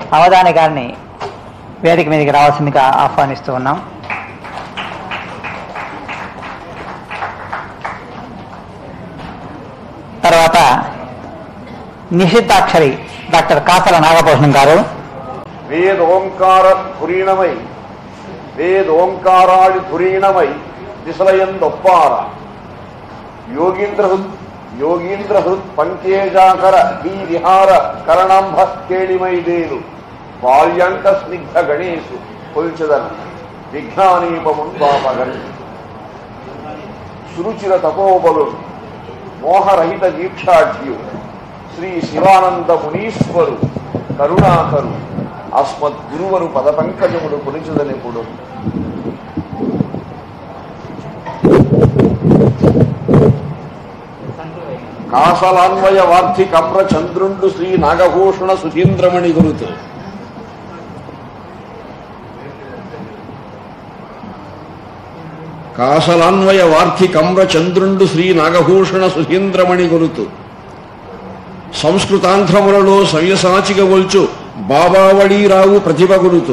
అవధాని గారిని వేదిక మీదకి రావాల్సిందిగా ఆహ్వానిస్తూ ఉన్నాం తర్వాత నిషిద్ధాక్షరి డాక్టర్ కాసల నాగభూషణం గారు వేదోంకార ధురీణమై వేదోంకారాడి ధురీణమై దిశలయందొప్పార యోగీంద్ర హృద్ యోగీంద్ర హృద్ పంకేజాకర ఈ విహార కరణంభ కేళిమైదేలు బాల్యంక స్నిగ్ధ గణేశు కొల్చెదను విఘ్నానీపమున్ పాపగన్ సురుచిర తపోబలు మోహరహిత దీక్షాఢ్యు శ్రీ శివానంద మునీశ్వరు కరుణాకరు అస్మద్ గురువరు పద పంకజములు కొలిచదనిపుడు కాసలాన్వయ వార్థి కమ్ర చంద్రుండు శ్రీ నాగభూషణ సుధీంద్రమణి గురుతు కాసలాన్వయ వార్థి కమ్ర చంద్రుండు శ్రీ నాగభూషణ సుధీంద్రమణి గురుతు సంస్కృతాంధ్రములలో సవ్యసాచిక గొల్చు బాబావళీరావు ప్రతిభ గురుతు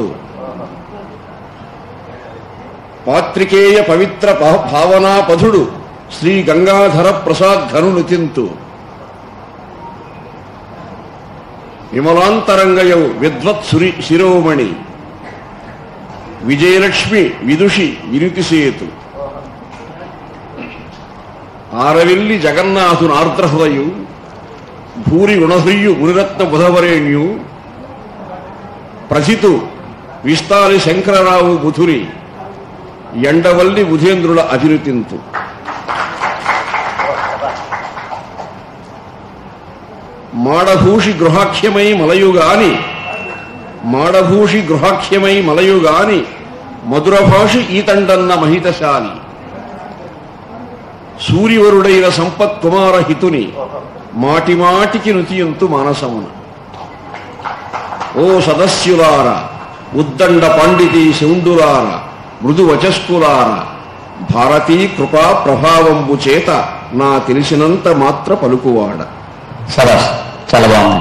పాత్రికేయ పవిత్ర భా- భావనాపధుడు శ్రీ గంగాధర ప్రసాద్ ధనునుతింతు విమలాంతరంగయౌ విద్వత్ సురి శిరోమణి విజయలక్ష్మి విదుషి వినుతిసేతు ఆరవిల్లి జగన్నాథును ఆర్ద్రహృదయు భూరి గుణహ్రియు మునిరత్న బుధవరేణ్యు ప్రసితు విస్తారి శంకరరావు బుధుని ఎండవల్లి బుధేంద్రుల అభిరుతింతు మాడభూషి గృహాఖ్యమై మలయుగాని మాడభూషి గృహాఖ్యమై మలయుగాని మధురభాషి ఈతండన్న మహితశాలి సూర్యవరుడైన సంపత్ కుమార హితుని మాటి మాటికి నుతియంతు మానసమున ఓ సదస్యులార ఉద్దండ పండితి శౌండులార మృదు వచస్కులార భారతీ కృపా ప్రభావంబు చేత నా తెలిసినంత మాత్ర పలుకువాడ సరస్ చాలా బాగుంది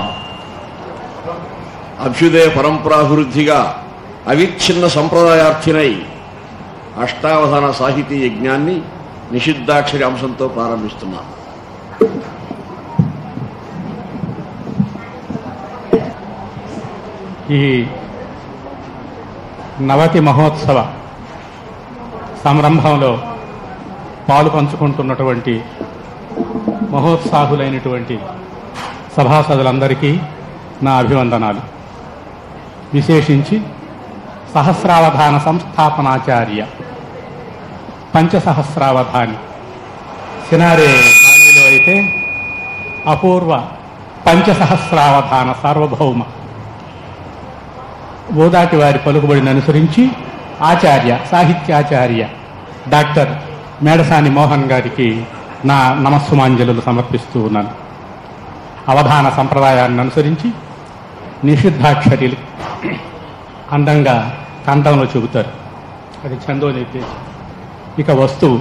అభ్యుదయ పరంపరాభివృద్ధిగా అవిచ్ఛిన్న సంప్రదాయార్థినై అష్టావధాన సాహితీ యజ్ఞాన్ని నిషిద్ధాక్షరి అంశంతో ప్రారంభిస్తున్నాను ఈ నవతి మహోత్సవ సంరంభంలో పాలు పంచుకుంటున్నటువంటి మహోత్సాహులైనటువంటి సభాసదులందరికీ నా అభివందనాలు విశేషించి సహస్రావధాన సంస్థాపనాచార్య పంచసహస్రావధాని సినారే బాణీలో అయితే అపూర్వ పంచసహస్రావధాన సార్వభౌమ ఓదాటి వారి పలుకుబడిని అనుసరించి ఆచార్య సాహిత్యాచార్య డాక్టర్ మేడసాని మోహన్ గారికి నా నమస్సుమాంజలు సమర్పిస్తూ ఉన్నాను అవధాన సంప్రదాయాన్ని అనుసరించి నిషిద్ధాక్షరిలు అందంగా కంఠంలో చెబుతారు అది చందో నిర్దేశం ఇక వస్తువు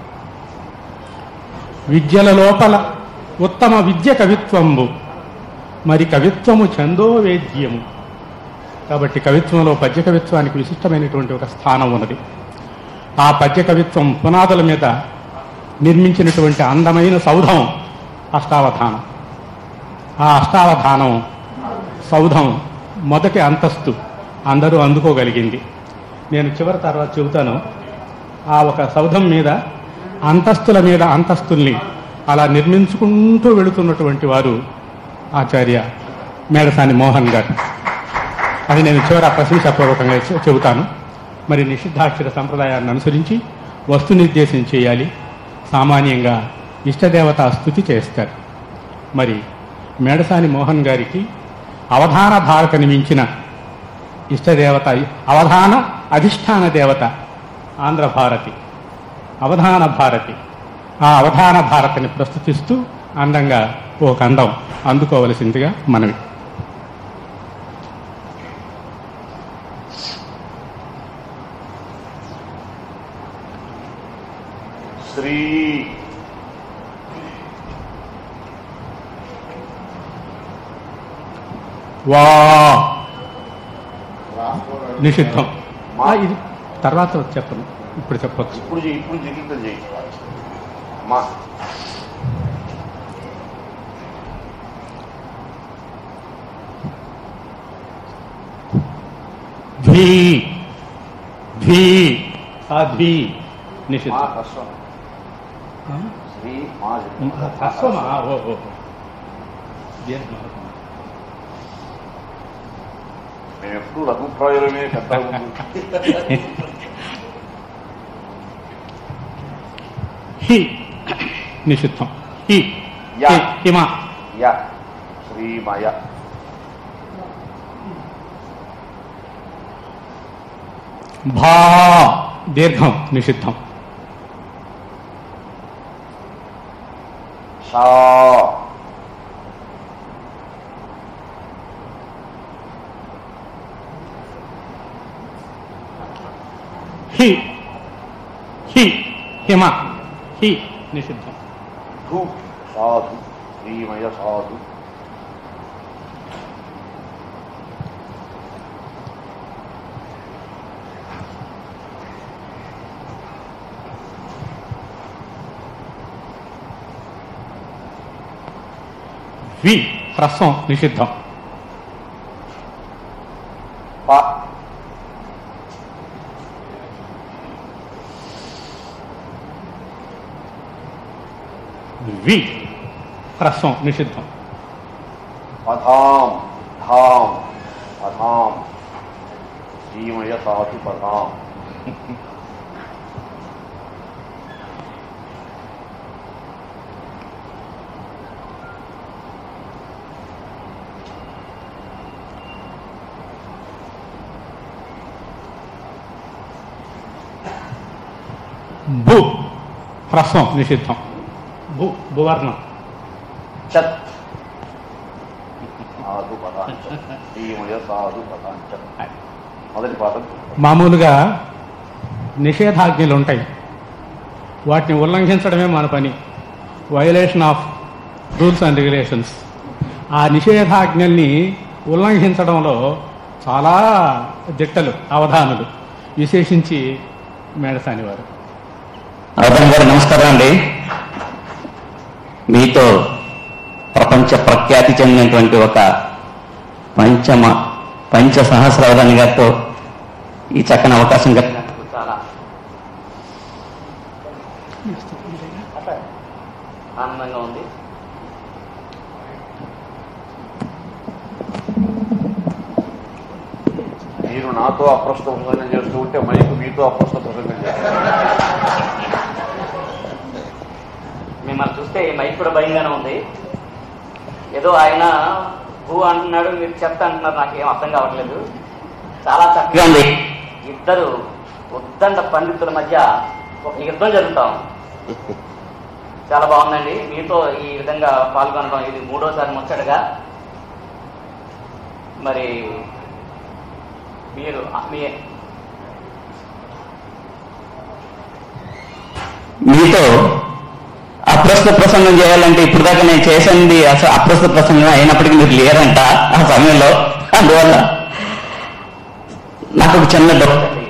విద్యల లోపల ఉత్తమ విద్య కవిత్వంబు మరి కవిత్వము చందో వేద్యము కాబట్టి కవిత్వంలో పద్య కవిత్వానికి విశిష్టమైనటువంటి ఒక స్థానం ఉన్నది ఆ పద్య కవిత్వం పునాదుల మీద నిర్మించినటువంటి అందమైన సౌధం అష్టావధానం ఆ అష్టావధానం సౌధం మొదటి అంతస్తు అందరూ అందుకోగలిగింది నేను చివరి తర్వాత చెబుతాను ఆ ఒక సౌధం మీద అంతస్తుల మీద అంతస్తుల్ని అలా నిర్మించుకుంటూ వెళుతున్నటువంటి వారు ఆచార్య మేడసాని మోహన్ గారు అది నేను చివర ప్రశంసాపూర్వకంగా చె- చెబుతాను మరి నిషిద్ధాక్షర సంప్రదాయాన్ని అనుసరించి వస్తు నిర్దేశం చేయాలి సామాన్యంగా ఇష్టదేవతా స్థుతి చేస్తారు మరి మేడసాని మోహన్ గారికి అవధాన భారతని మించిన ఇష్టదేవత అవధాన అధిష్టాన దేవత ఆంధ్ర భారతి అవధాన భారతి ఆ అవధాన భారతిని ప్రస్తుతిస్తూ అందంగా ఓ కందం అందుకోవలసిందిగా మనవి శ్రీ వా నిషిద్ధం ఆ, ఇది తర్వాత చెప్పను ఇప్పుడు చెప్పొచ్చు ఇప్పుడు చెయ్యి ఇప్పుడు జిగితం చేయి మా ధీ ధీ ఆ ధీ మా నిషిద్ధం కష్టం ఆ? శ్రీ మా హ్రస్వమా ఓ ఓ ఓ. దీర్ఘం. మేము ఎప్పుడు రఘుప్రాయులమే పెద్ద హి నిషిద్ధం హి యా. హి- హిమ యా శ్రీమయ భా దీర్ఘం నిషిద్ధం షా హి హి హిమ హి నిషిద్ధం ధు సాధు శ్రీమయ సాధు వి హ్రస్వం నిషిద్ధం ప వి హ్రస్వం నిషిద్ధం పదాం ధాం పదాం శ్రీమయ సాధు పదాం భూ హ్రస్వం నిషిద్ధం భూ భువర్ణం చత్ సాధు పదాంచ శ్రీమయ సాధు పదాంచ మొదటి పాదం మామూలుగా నిషేధాజ్ఞలు ఉంటాయి వాటిని ఉల్లంఘించడమే మన పని violation of rules and regulations ఆ నిషేధాజ్ఞల్ని ఉల్లంఘించడంలో చాలా దిట్టలు అవధానులు విశేషించి మేడసాని వారు రతన్ గారు నమస్కారం అండి మీతో ప్రపంచ ప్రఖ్యాతి చెందినటువంటి ఒక పంచమ పంచ సహస్రావధాని గారితో ఈ చక్కని అవకాశం కలిగినందుకు చాలా ఆనందంగా ఉంది మీరు నాతో అప్రస్తుత ప్రసంగం చేస్తూ ఉంటే మైకు మీతో అప్రస్తుత ప్రసంగం చేస్తారు మిమ్మల్ని చూస్తే ఈ మైక్ కూడా భయంగానే ఉంది ఏదో ఆయన భూ అంటున్నాడు మీరు చెత్త అంటున్నారు నాకేం అర్థం కావట్లేదు చాలా చక్కగా ఉంది ఇద్దరు ఉద్దండ పండితుల మధ్య ఒక యుద్ధం జరుగుతాం చాలా బాగుందండి మీతో ఈ విధంగా పాల్గొనడం ఇది మూడోసారి ముచ్చటగా మరి మీరు మీ మీతో అప్రస్తుత ప్రసంగం చేయాలంటే ఇప్పుడు దాకా నేను చేసింది అసలు అప్రస్తుత ప్రసంగం అయినప్పటికీ మీరు లేరంట ఆ సమయంలో అందువల్ల నాకు ఒక చిన్న డౌట్ అండి.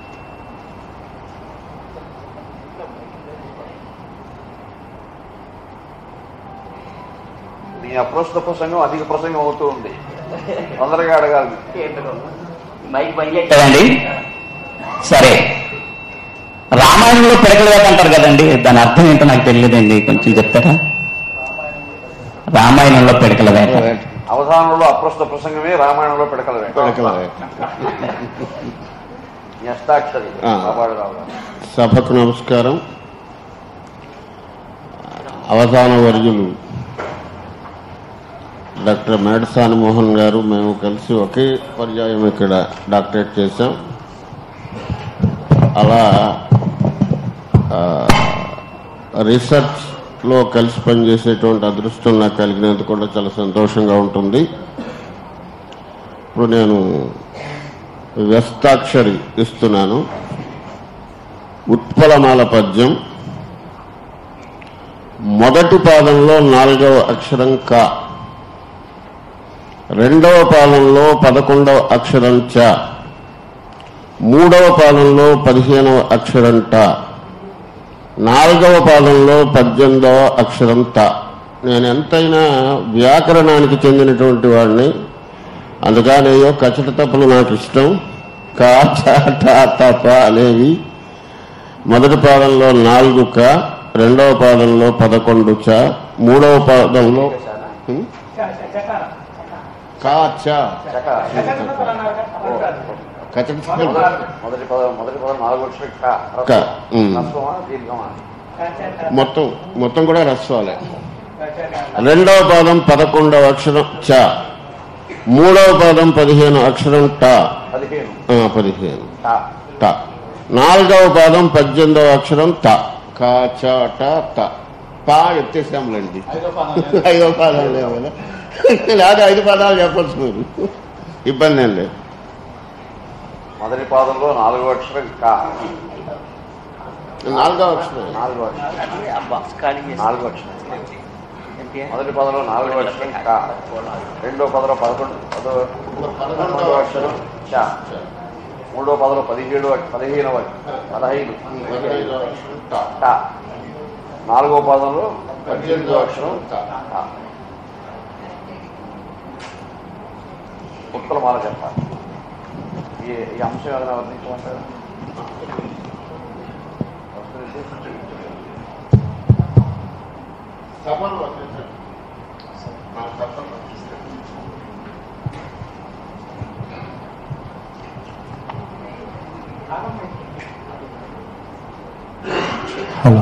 మీ అప్రస్తుత ప్రసంగం అధిక ప్రసంగం అవుతూ ఉంది తొందరగా అడగాలి మైక్ పనిచేయట్లేదండి సరే రామాయణంలో పిడకల వేట అంటారు కదండి దాని అర్థం ఏంటో నాకు తెలియదండి కొంచెం చెప్తారా రామాయణంలో పిడకల వేట అవధానంలో అప్రస్తుత ప్రసంగమే రామాయణంలో పిడకల వేట. పిడకల వేట. మీ అష్టాక్షరి ఆ. కాపాడురావు గారు. సభకు నమస్కారం అవధాన వర్యులు డాక్టర్ మేడసాని మోహన్ గారు మేము కలిసి ఒకే పర్యాయం ఇక్కడ డాక్టరేట్ చేశాం అలా ఆ, రీసెర్చ్లో కలిసి పనిచేసేటువంటి అదృష్టం నాకు కలిగినందుకు కూడా చాలా సంతోషంగా ఉంటుంది ఇప్పుడు నేను వ్యస్తాక్షరి ఇస్తున్నాను ఉత్పలమాల పద్యం మొదటి పాదంలో నాలుగవ అక్షరం క రెండవ పాదంలో పదకొండవ అక్షరం చ మూడవ పాదంలో పదిహేనవ అక్షరం ట నాలుగవ పాదంలో పద్దెనిమిదవ అక్షరం త నేను ఎంతైనా వ్యాకరణానికి చెందినటువంటి వాడిని అందుకనేయో కచట తప్పులు నాకు ఇష్టం కా చ ట త ప అనేవి మొదటి పాదంలో నాలుగు క రెండవ పాదంలో పదకొండు చ మూడవ పాదంలో హ్మ్? కా చ కచట తప్పులు. మొదటి పదం మొదటి పదం నాలుగు అక్షరం క క, ఉమ్. హ్రస్వమా దీర్ఘమా మొత్తం మొత్తం కూడా రస్వాలే రెండవ పాదం పదకొండవ అక్షరం చ మూడవ పాదం పదిహేను అక్షరం ట పదిహేను ఆ, పదిహేను ట ట నాలుగవ పాదం పద్దెనిమిదవ అక్షరం త క చ ట త పా ఎత్తేసాములండి ఐదో పాదాలు లేవు కదా లేదా ఐదు పదాలు చెప్పచ్చు మీరు ఇబ్బంది ఏం లేదు మొదటి పాదంలో నాలుగో అక్షరం క నాలుగవ అక్షరం నాలుగో అక్షరం ఆ బాక్స్ ఖాళీ చేసి నాలుగో అక్షరం మొదటి పదంలో నాలుగో అక్షరం క రెండో పదంలో పదకొండు పదో పదకొండవ అక్షరం చ మూడో పదంలో పదిహేడు పదిహేనవ పదహైదు పదిహేనవ అక్షరం ట ట నాలుగో పాదంలో పద్దెనిమిదో అక్షరం ట ఉత్తర మాల చెప్పాలి ఈ ఈ అంశం ఏదైనా వర్ణించమంటారు సభలు వర్ణించండి. నా సభలు వర్ణించండి. హలో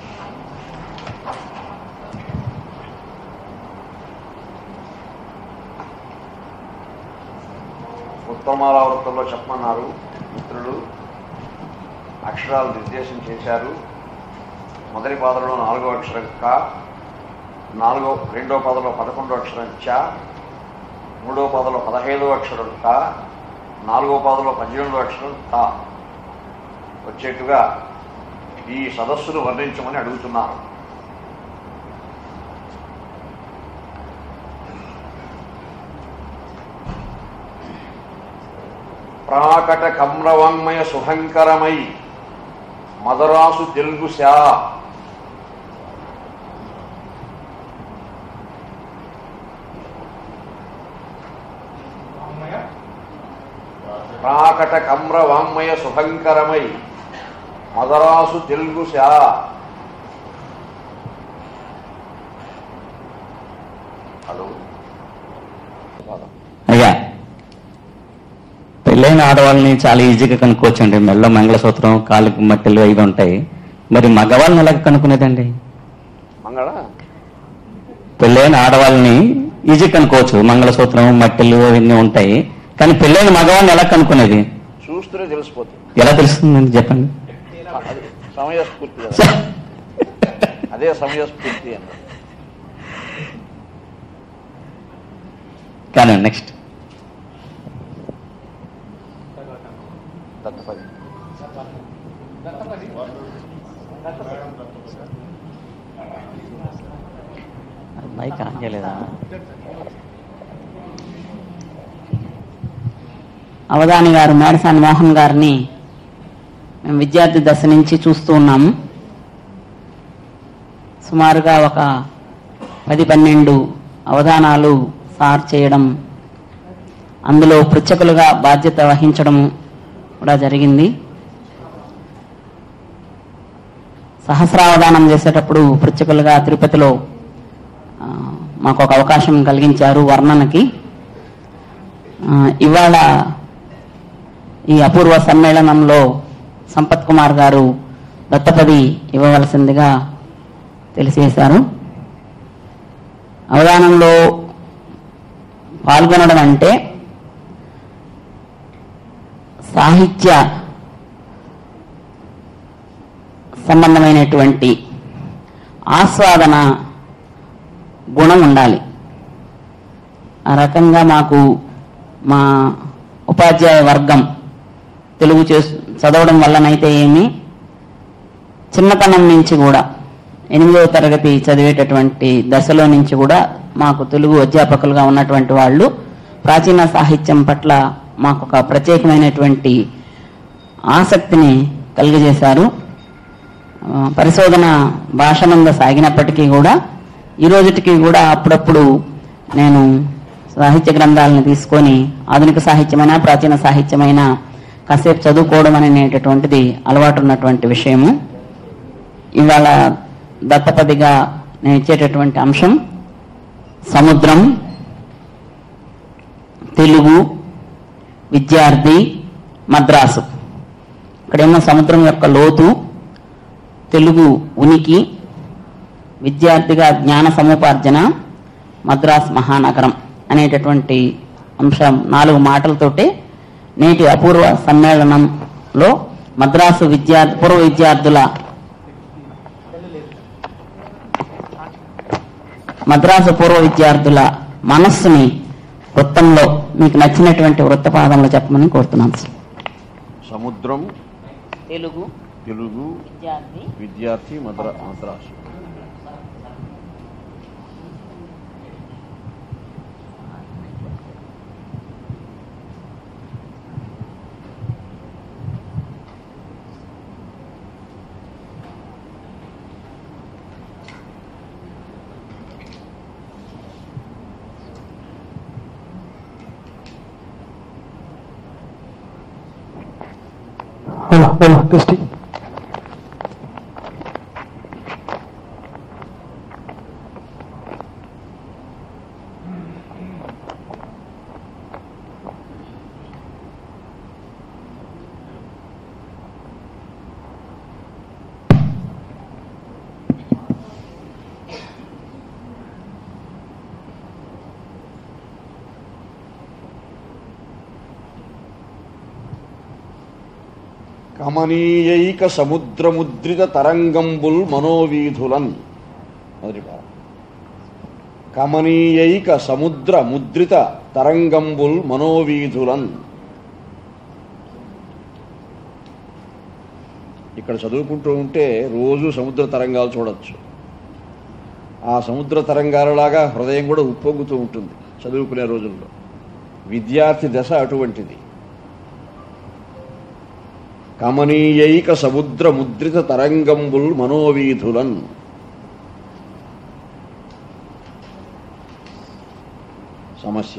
ఉత్తమాల వృత్తంలో చెప్పమన్నారు మిత్రులు అక్షరాలు నిర్దేశం చేశారు మొదటి పాదంలో నాలుగో అక్షరం క నాలుగో రెండో పాదంలో పదకొండో అక్షరం చ మూడో పాదంలో పదహైదో అక్షరం ట నాలుగో పాదంలో పద్దెనిమిదో అక్షరం త వచ్చేట్టుగా ఈ సదస్సును వర్ణించమని అడుగుతున్నారు ప్రాకట కమ్రవాంగ్మయ శుభంకరమై మదరాసు తెలుగు శా ప్రాకట కమ్ర వాంగ్మయ శుభంకరమై మదరాసు తెలుగు శా హలో అయ్యా పెళ్ళైన ఆడవాళ్ళని చాలా ఈజీగా కనుక్కోవచ్చండి మెల్ల మంగళసూత్రం కాళ్ళకి మట్టెలు అవి ఉంటాయి మరి మగవాళ్ళని ఎలా కనుక్కునేదండి మంగళ పెళ్ళైన ఆడవాళ్ళని ఈజీ కనుక్కోవచ్చు మంగళసూత్రం మట్టెలు అవన్నీ ఉంటాయి కానీ పెళ్ళైన మగవాళ్ళని ఎలా కనుక్కునేది చూస్తూనే తెలిసిపోతుంది ఎలా తెలుస్తుందండి చెప్పండి అది సమయస్ఫూర్తి కదా అదే సమయస్ఫూర్తి అన్న కానీ నెక్స్ట్ దత్తపది మైక్ ఆన్ చేయలేదా అవధాని గారు మేడసాని మోహన్ గారిని మేము విద్యార్థి దశ నుంచి చూస్తూ ఉన్నాము సుమారుగా ఒక పది పన్నెండు అవధానాలు సార్ చేయడం అందులో పృచ్ఛకులుగా బాధ్యత వహించడం కూడా జరిగింది సహస్రావధానం చేసేటప్పుడు పృచ్ఛకులుగా తిరుపతిలో ఆ, మాకు ఒక అవకాశం కలిగించారు వర్ణనకి ఆ, ఇవాళ ఈ అపూర్వ సమ్మేళనంలో సంపత్ కుమార్ గారు దత్తపది ఇవ్వవలసిందిగా తెలియజేశారు అవధానంలో పాల్గొనడం అంటే సాహిత్య సంబంధమైనటువంటి ఆస్వాదన గుణం ఉండాలి ఆ రకంగా మాకు మా ఉపాధ్యాయ వర్గం తెలుగు చేసు చదవడం వల్లనైతే ఏమి చిన్నతనం నుంచి కూడా ఎనిమిదవ తరగతి చదివేటటువంటి దశలో నుంచి కూడా మాకు తెలుగు అధ్యాపకులుగా ఉన్నటువంటి వాళ్ళు ప్రాచీన సాహిత్యం పట్ల మాకు ఒక ప్రత్యేకమైనటువంటి ఆసక్తిని కలుగజేశారు ఆ, పరిశోధన భాషనంద సాగినప్పటికీ కూడా ఈ రోజుటికి కూడా అప్పుడప్పుడు నేను సాహిత్య గ్రంథాలను తీసుకొని ఆధునిక సాహిత్యమైన ప్రాచీన సాహిత్యమైన కాసేపు చదువుకోవడం అనేటటువంటిది అలవాటు ఉన్నటువంటి విషయము ఇవాళ దత్తపదిగా నేను ఇచ్చేటటువంటి అంశం సముద్రం తెలుగు విద్యార్థి మద్రాసు ఇక్కడేమో సముద్రం యొక్క లోతు తెలుగు ఉనికి విద్యార్థిగా జ్ఞాన సముపార్జన మద్రాస్ మహానగరం అనేటటువంటి అంశం నాలుగు మాటలతోటి నేటి అపూర్వ సమ్మేళనంలో మద్రాసు విద్యార్థి పూర్వ విద్యార్థుల మద్రాసు పూర్వ విద్యార్థుల మనస్సుని వృత్తంలో మీకు నచ్చినటువంటి వృత్తపాదంలో చెప్పమని కోరుతున్నాను సార్. సముద్రం తెలుగు తెలుగు విద్యార్థి విద్యార్థి మద్రా మద్రాసు హలో హలో క్రిస్టి కమనీయైక సముద్రముద్రిత తరంగంబుల్ మనోవీధులన్ మొదటి భాగం కమనీయైక సముద్ర ముద్రిత తరంగంబుల్ మనోవీధులన్ ఇక్కడ చదువుకుంటూ ఉంటే రోజు సముద్ర తరంగాలు చూడొచ్చు ఆ సముద్ర తరంగాలలాగా హృదయం కూడా ఉప్పొంగుతూ ఉంటుంది చదువుకునే రోజుల్లో విద్యార్థి దశ అటువంటిది కమనీయైక సముద్ర ముద్రిత తరంగంబుల్ మనోవీధులన్ సమస్య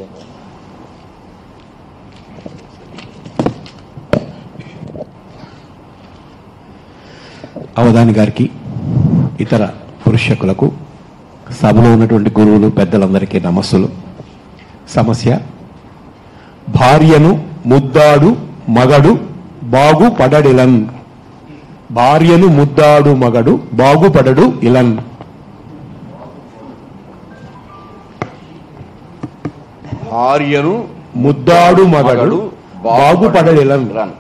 అవధాని గారికి ఇతర పురుషకులకు సభలో ఉన్నటువంటి గురువులు పెద్దలందరికీ నమస్సులు సమస్య భార్యను ముద్దాడు మగడు బాగుపడడిలన్ భార్యను ముద్దాడు మగడు బాగుపడడు ఇలన్ భార్యను ముద్దాడు మగడు బాగుపడడిలన్ రన్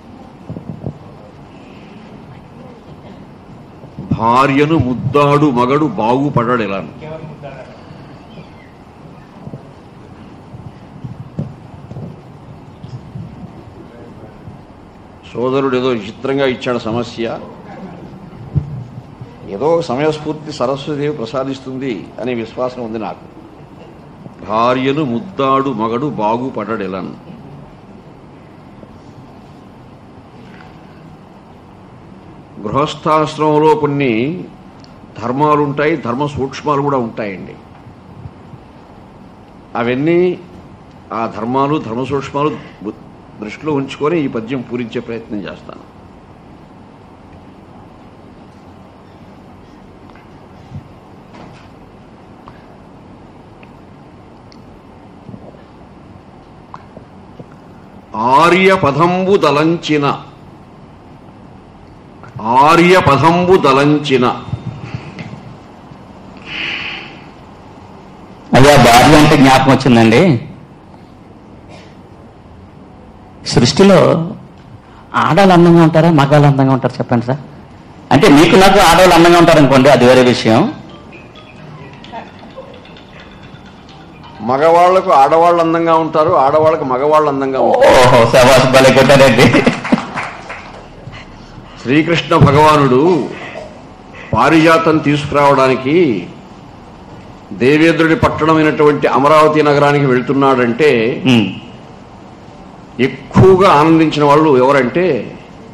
భార్యను ముద్దాడు మగడు బాగుపడడెలను సోదరుడు ఏదో విచిత్రంగా ఇచ్చాడు సమస్య ఏదో ఒక సమయస్ఫూర్తి సరస్వతిదేవి ప్రసాదిస్తుంది అనే విశ్వాసం ఉంది నాకు భార్యను ముద్దాడు మగడు బాగుపడడెలన్ గృహస్థాశ్రమంలో కొన్ని ధర్మాలు ఉంటాయి ధర్మ సూక్ష్మాలు కూడా ఉంటాయండి అవన్నీ ఆ ధర్మాలు ధర్మ సూక్ష్మాలు గు- దృష్టిలో ఉంచుకొని ఈ పద్యం పూరించే ప్రయత్నం చేస్తాను ఆర్య పదంబు దలంచిన ఆర్య పదంబు దలంచిన అయ్యా భార్య అంటే జ్ఞాపకం వచ్చిందండి సృష్టిలో ఆడవాళ్ళు అందంగా ఉంటారా మగాళ్ళు అందంగా ఉంటారు చెప్పండి సార్ అంటే మీకు నాకు ఆడవాళ్ళు అందంగా ఉంటారు అనుకోండి అది వేరే విషయం మగవాళ్లకు ఆడవాళ్ళు అందంగా ఉంటారు ఆడవాళ్ళకు మగవాళ్ళు అందంగా ఉంటారు ఓహో శబాష్ భలే కొట్టారండి శ్రీకృష్ణ భగవానుడు పారిజాతం తీసుకురావడానికి దేవేంద్రుడి పట్టణమైనటువంటి అమరావతి నగరానికి వెళ్తున్నాడంటే ఉమ్, ఎక్కువగా ఆనందించిన వాళ్ళు ఎవరంటే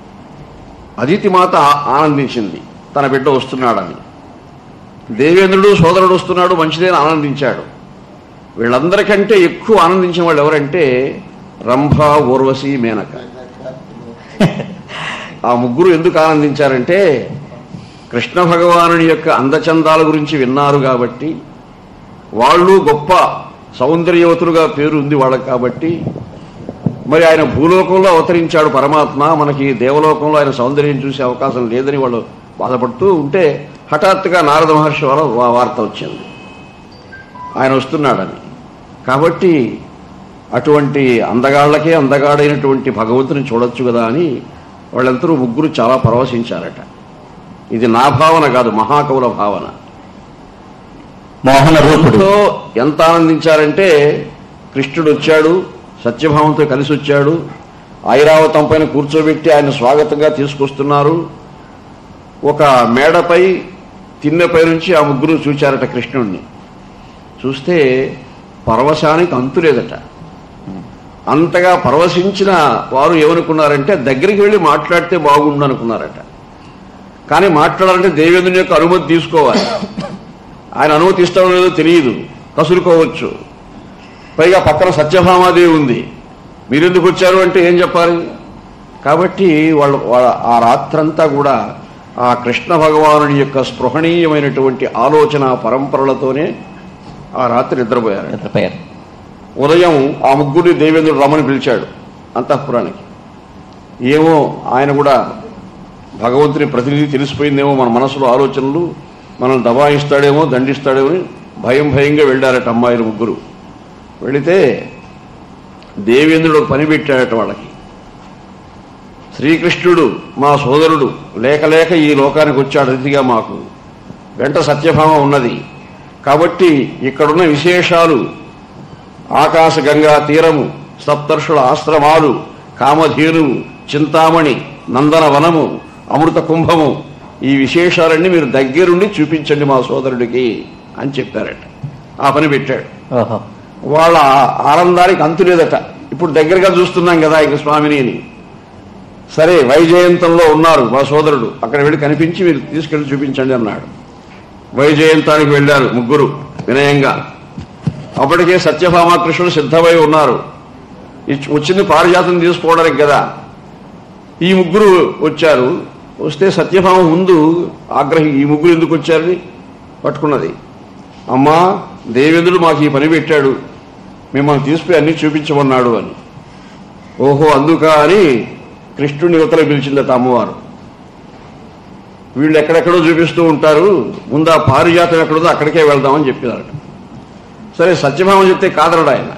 అదితి మాత ఆనందించింది తన బిడ్డ వస్తున్నాడని దేవేంద్రుడు సోదరుడు వస్తున్నాడు మంచిదేని ఆనందించాడు వీళ్ళందరికంటే ఎక్కువ ఆనందించిన వాళ్ళు ఎవరంటే రంభ ఊర్వశి మేనక ఆ ముగ్గురు ఎందుకు ఆనందించారంటే కృష్ణ భగవానుని యొక్క అందచందాల గురించి విన్నారు కాబట్టి వాళ్ళు గొప్ప సౌందర్యవతులుగా పేరు ఉంది వాళ్ళకి కాబట్టి మరి ఆయన భూలోకంలో అవతరించాడు పరమాత్మ మనకి దేవలోకంలో ఆయన సౌందర్యం చూసే అవకాశం లేదని వాళ్ళు బాధపడుతూ ఉంటే హఠాత్తుగా నారద మహర్షి వల్ల వా- వార్త వచ్చింది ఆయన వస్తున్నాడని కాబట్టి అటువంటి అందగాళ్ళకే అందగాడైనటువంటి భగవంతుని చూడొచ్చు కదా అని వాళ్ళందరూ ముగ్గురు చాలా పరవశించారట ఇది నా భావన కాదు మహాకవుల భావన మోహన రూపుడు ఎంతో ఎంత ఆనందించారంటే కృష్ణుడు వచ్చాడు సత్యభావంతో కలిసి వచ్చాడు ఐరావతం పైన కూర్చోబెట్టి ఆయన స్వాగతంగా తీసుకొస్తున్నారు ఒక మేడపై తిన్నెపై నుంచి ఆ ముగ్గురు చూచారట కృష్ణుణ్ణి చూస్తే పరవశానికి అంతు లేదట అంతగా పరవశించిన వారు ఏమనుకున్నారంటే దగ్గరికి వెళ్ళి మాట్లాడితే బాగుండు అనుకున్నారట కానీ మాట్లాడాలంటే దేవేంద్రుని యొక్క అనుమతి తీసుకోవాలి ఆయన అనుమతి ఇస్తాడో లేదో తెలియదు కసురుకోవచ్చు పైగా పక్కన సత్యభామాదేవి ఉంది మీరెందుకు వచ్చారు అంటే ఏం చెప్పాలి కాబట్టి వాళ్ళు వాళ్ళ ఆ రాత్రంతా కూడా ఆ కృష్ణ భగవానుడి యొక్క స్పృహణీయమైనటువంటి ఆలోచన పరంపరలతోనే ఆ రాత్రి నిద్రపోయారు నిద్రపోయారు ఉదయం ఆ ముగ్గురిని దేవేంద్రుడు రమని పిలిచాడు అంతఃపురానికి ఏమో ఆయన కూడా భగవంతుని ప్రతినిధి తెలిసిపోయిందేమో మన మనసులో ఆలోచనలు మనల్ని దబాయిస్తాడేమో దండిస్తాడేమో అని భయం భయంగా వెళ్ళారట అమ్మాయిలు ముగ్గురు వెళితే దేవేంద్రుడు ఒక పని పెట్టాడట వాళ్ళకి శ్రీకృష్ణుడు మా సోదరుడు లేక లేక ఈ లోకానికి వచ్చాడు అతిథిగా మాకు వెంట సత్యభామ ఉన్నది కాబట్టి ఇక్కడున్న విశేషాలు ఆకాశ గంగా తీరము సప్తర్షుల ఆశ్రమాలు కామధేనువు చింతామణి నందనవనము అమృత కుంభము ఈ విశేషాలన్నీ మీరు దగ్గరుండి చూపించండి మా సోదరుడికి అని చెప్పారట ఆ పని పెట్టాడు ఓహో వాళ్ళ ఆనందానికి అంతు లేదట ఇప్పుడు దగ్గరగా చూస్తున్నాం కదా ఇక స్వామిని అని సరే వైజయంతంలో ఉన్నారు మా సోదరుడు అక్కడ వెళ్ళి కనిపించి మీరు తీసుకెళ్ళి చూపించండి అన్నాడు వైజయంతానికి వెళ్ళారు ముగ్గురు వినయంగా అప్పటికే సత్యభామాకృష్ణుడు సిద్ధమై ఉన్నారు ఇచ్- వచ్చింది పారిజాతం తీసుకోవడానికి కదా ఈ ముగ్గురు వచ్చారు వస్తే సత్యభామ ముందు ఆగ్రహి ఈ ముగ్గురు ఎందుకు వచ్చారని పట్టుకున్నది అమ్మా దేవేంద్రుడు మాకు ఈ పని పెట్టాడు మిమ్మల్ని తీసుకుని అన్ని చూపించమన్నాడు అని ఓహో అందుక అని కృష్ణుని యువతలో పిలిచిందట అమ్మవారు వీళ్ళు ఎక్కడెక్కడో చూపిస్తూ ఉంటారు ముందు ఆ పారిజాతం ఎక్కడుందో అక్కడికే వెళ్దామని చెప్పారట సరే సత్యభామ చెప్తే కాదనడు ఆయన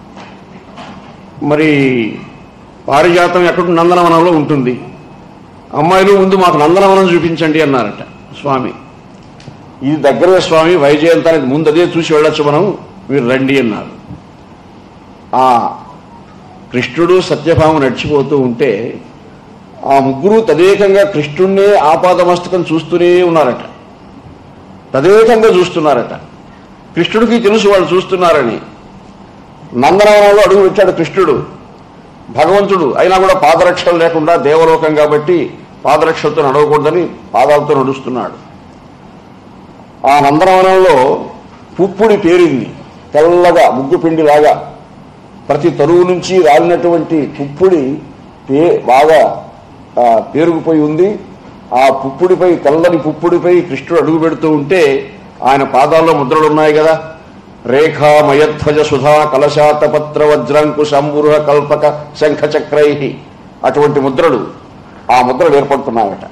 మరి పారిజాతం ఎక్కడ నందనవనంలో ఉంటుంది అమ్మాయిలు ముందు మాకు నందనవనం చూపించండి అన్నారట స్వామి ఇది దగ్గరే స్వామి వైజయంతానికి ముందు అదే చూసి వెళ్ళొచ్చు మనం మీరు రండి అన్నారు ఆ కృష్ణుడు సత్యభామ నడిచిపోతూ ఉంటే ఆ ముగ్గురు తదేకంగా కృష్ణుణ్ణే ఆపాదమస్తకం చూస్తూనే ఉన్నారట తదేకంగా చూస్తున్నారట కృష్ణుడికి తెలుసు వాళ్ళు చూస్తున్నారని నందనవనంలో అడుగు పెట్టాడు కృష్ణుడు భగవంతుడు అయినా కూడా పాదరక్షలు లేకుండా దేవలోకం కాబట్టి పాదరక్షలతో నడవకూడదని పాదాలతో నడుస్తున్నాడు ఆ నందనవనంలో పుప్పుడి పేరింది తెల్లగా ముగ్గు పిండిలాగా ప్రతి తరువు నుంచి రాలినటువంటి పుప్పుడి పే బాగా ఆ, పేరుకుపోయి ఉంది ఆ పుప్పుడిపై తెల్లని పుప్పుడిపై కృష్ణుడు అడుగు పెడుతూ ఉంటే ఆయన పాదాల్లో ముద్రలు ఉన్నాయి కదా రేఖా మయధ్వజ సుధా కలశాతపత్ర వజ్రంకు సంబుర కల్పక శంఖ చక్రై అటువంటి ముద్రలు ఆ ముద్రలు ఏర్పడుతున్నాయట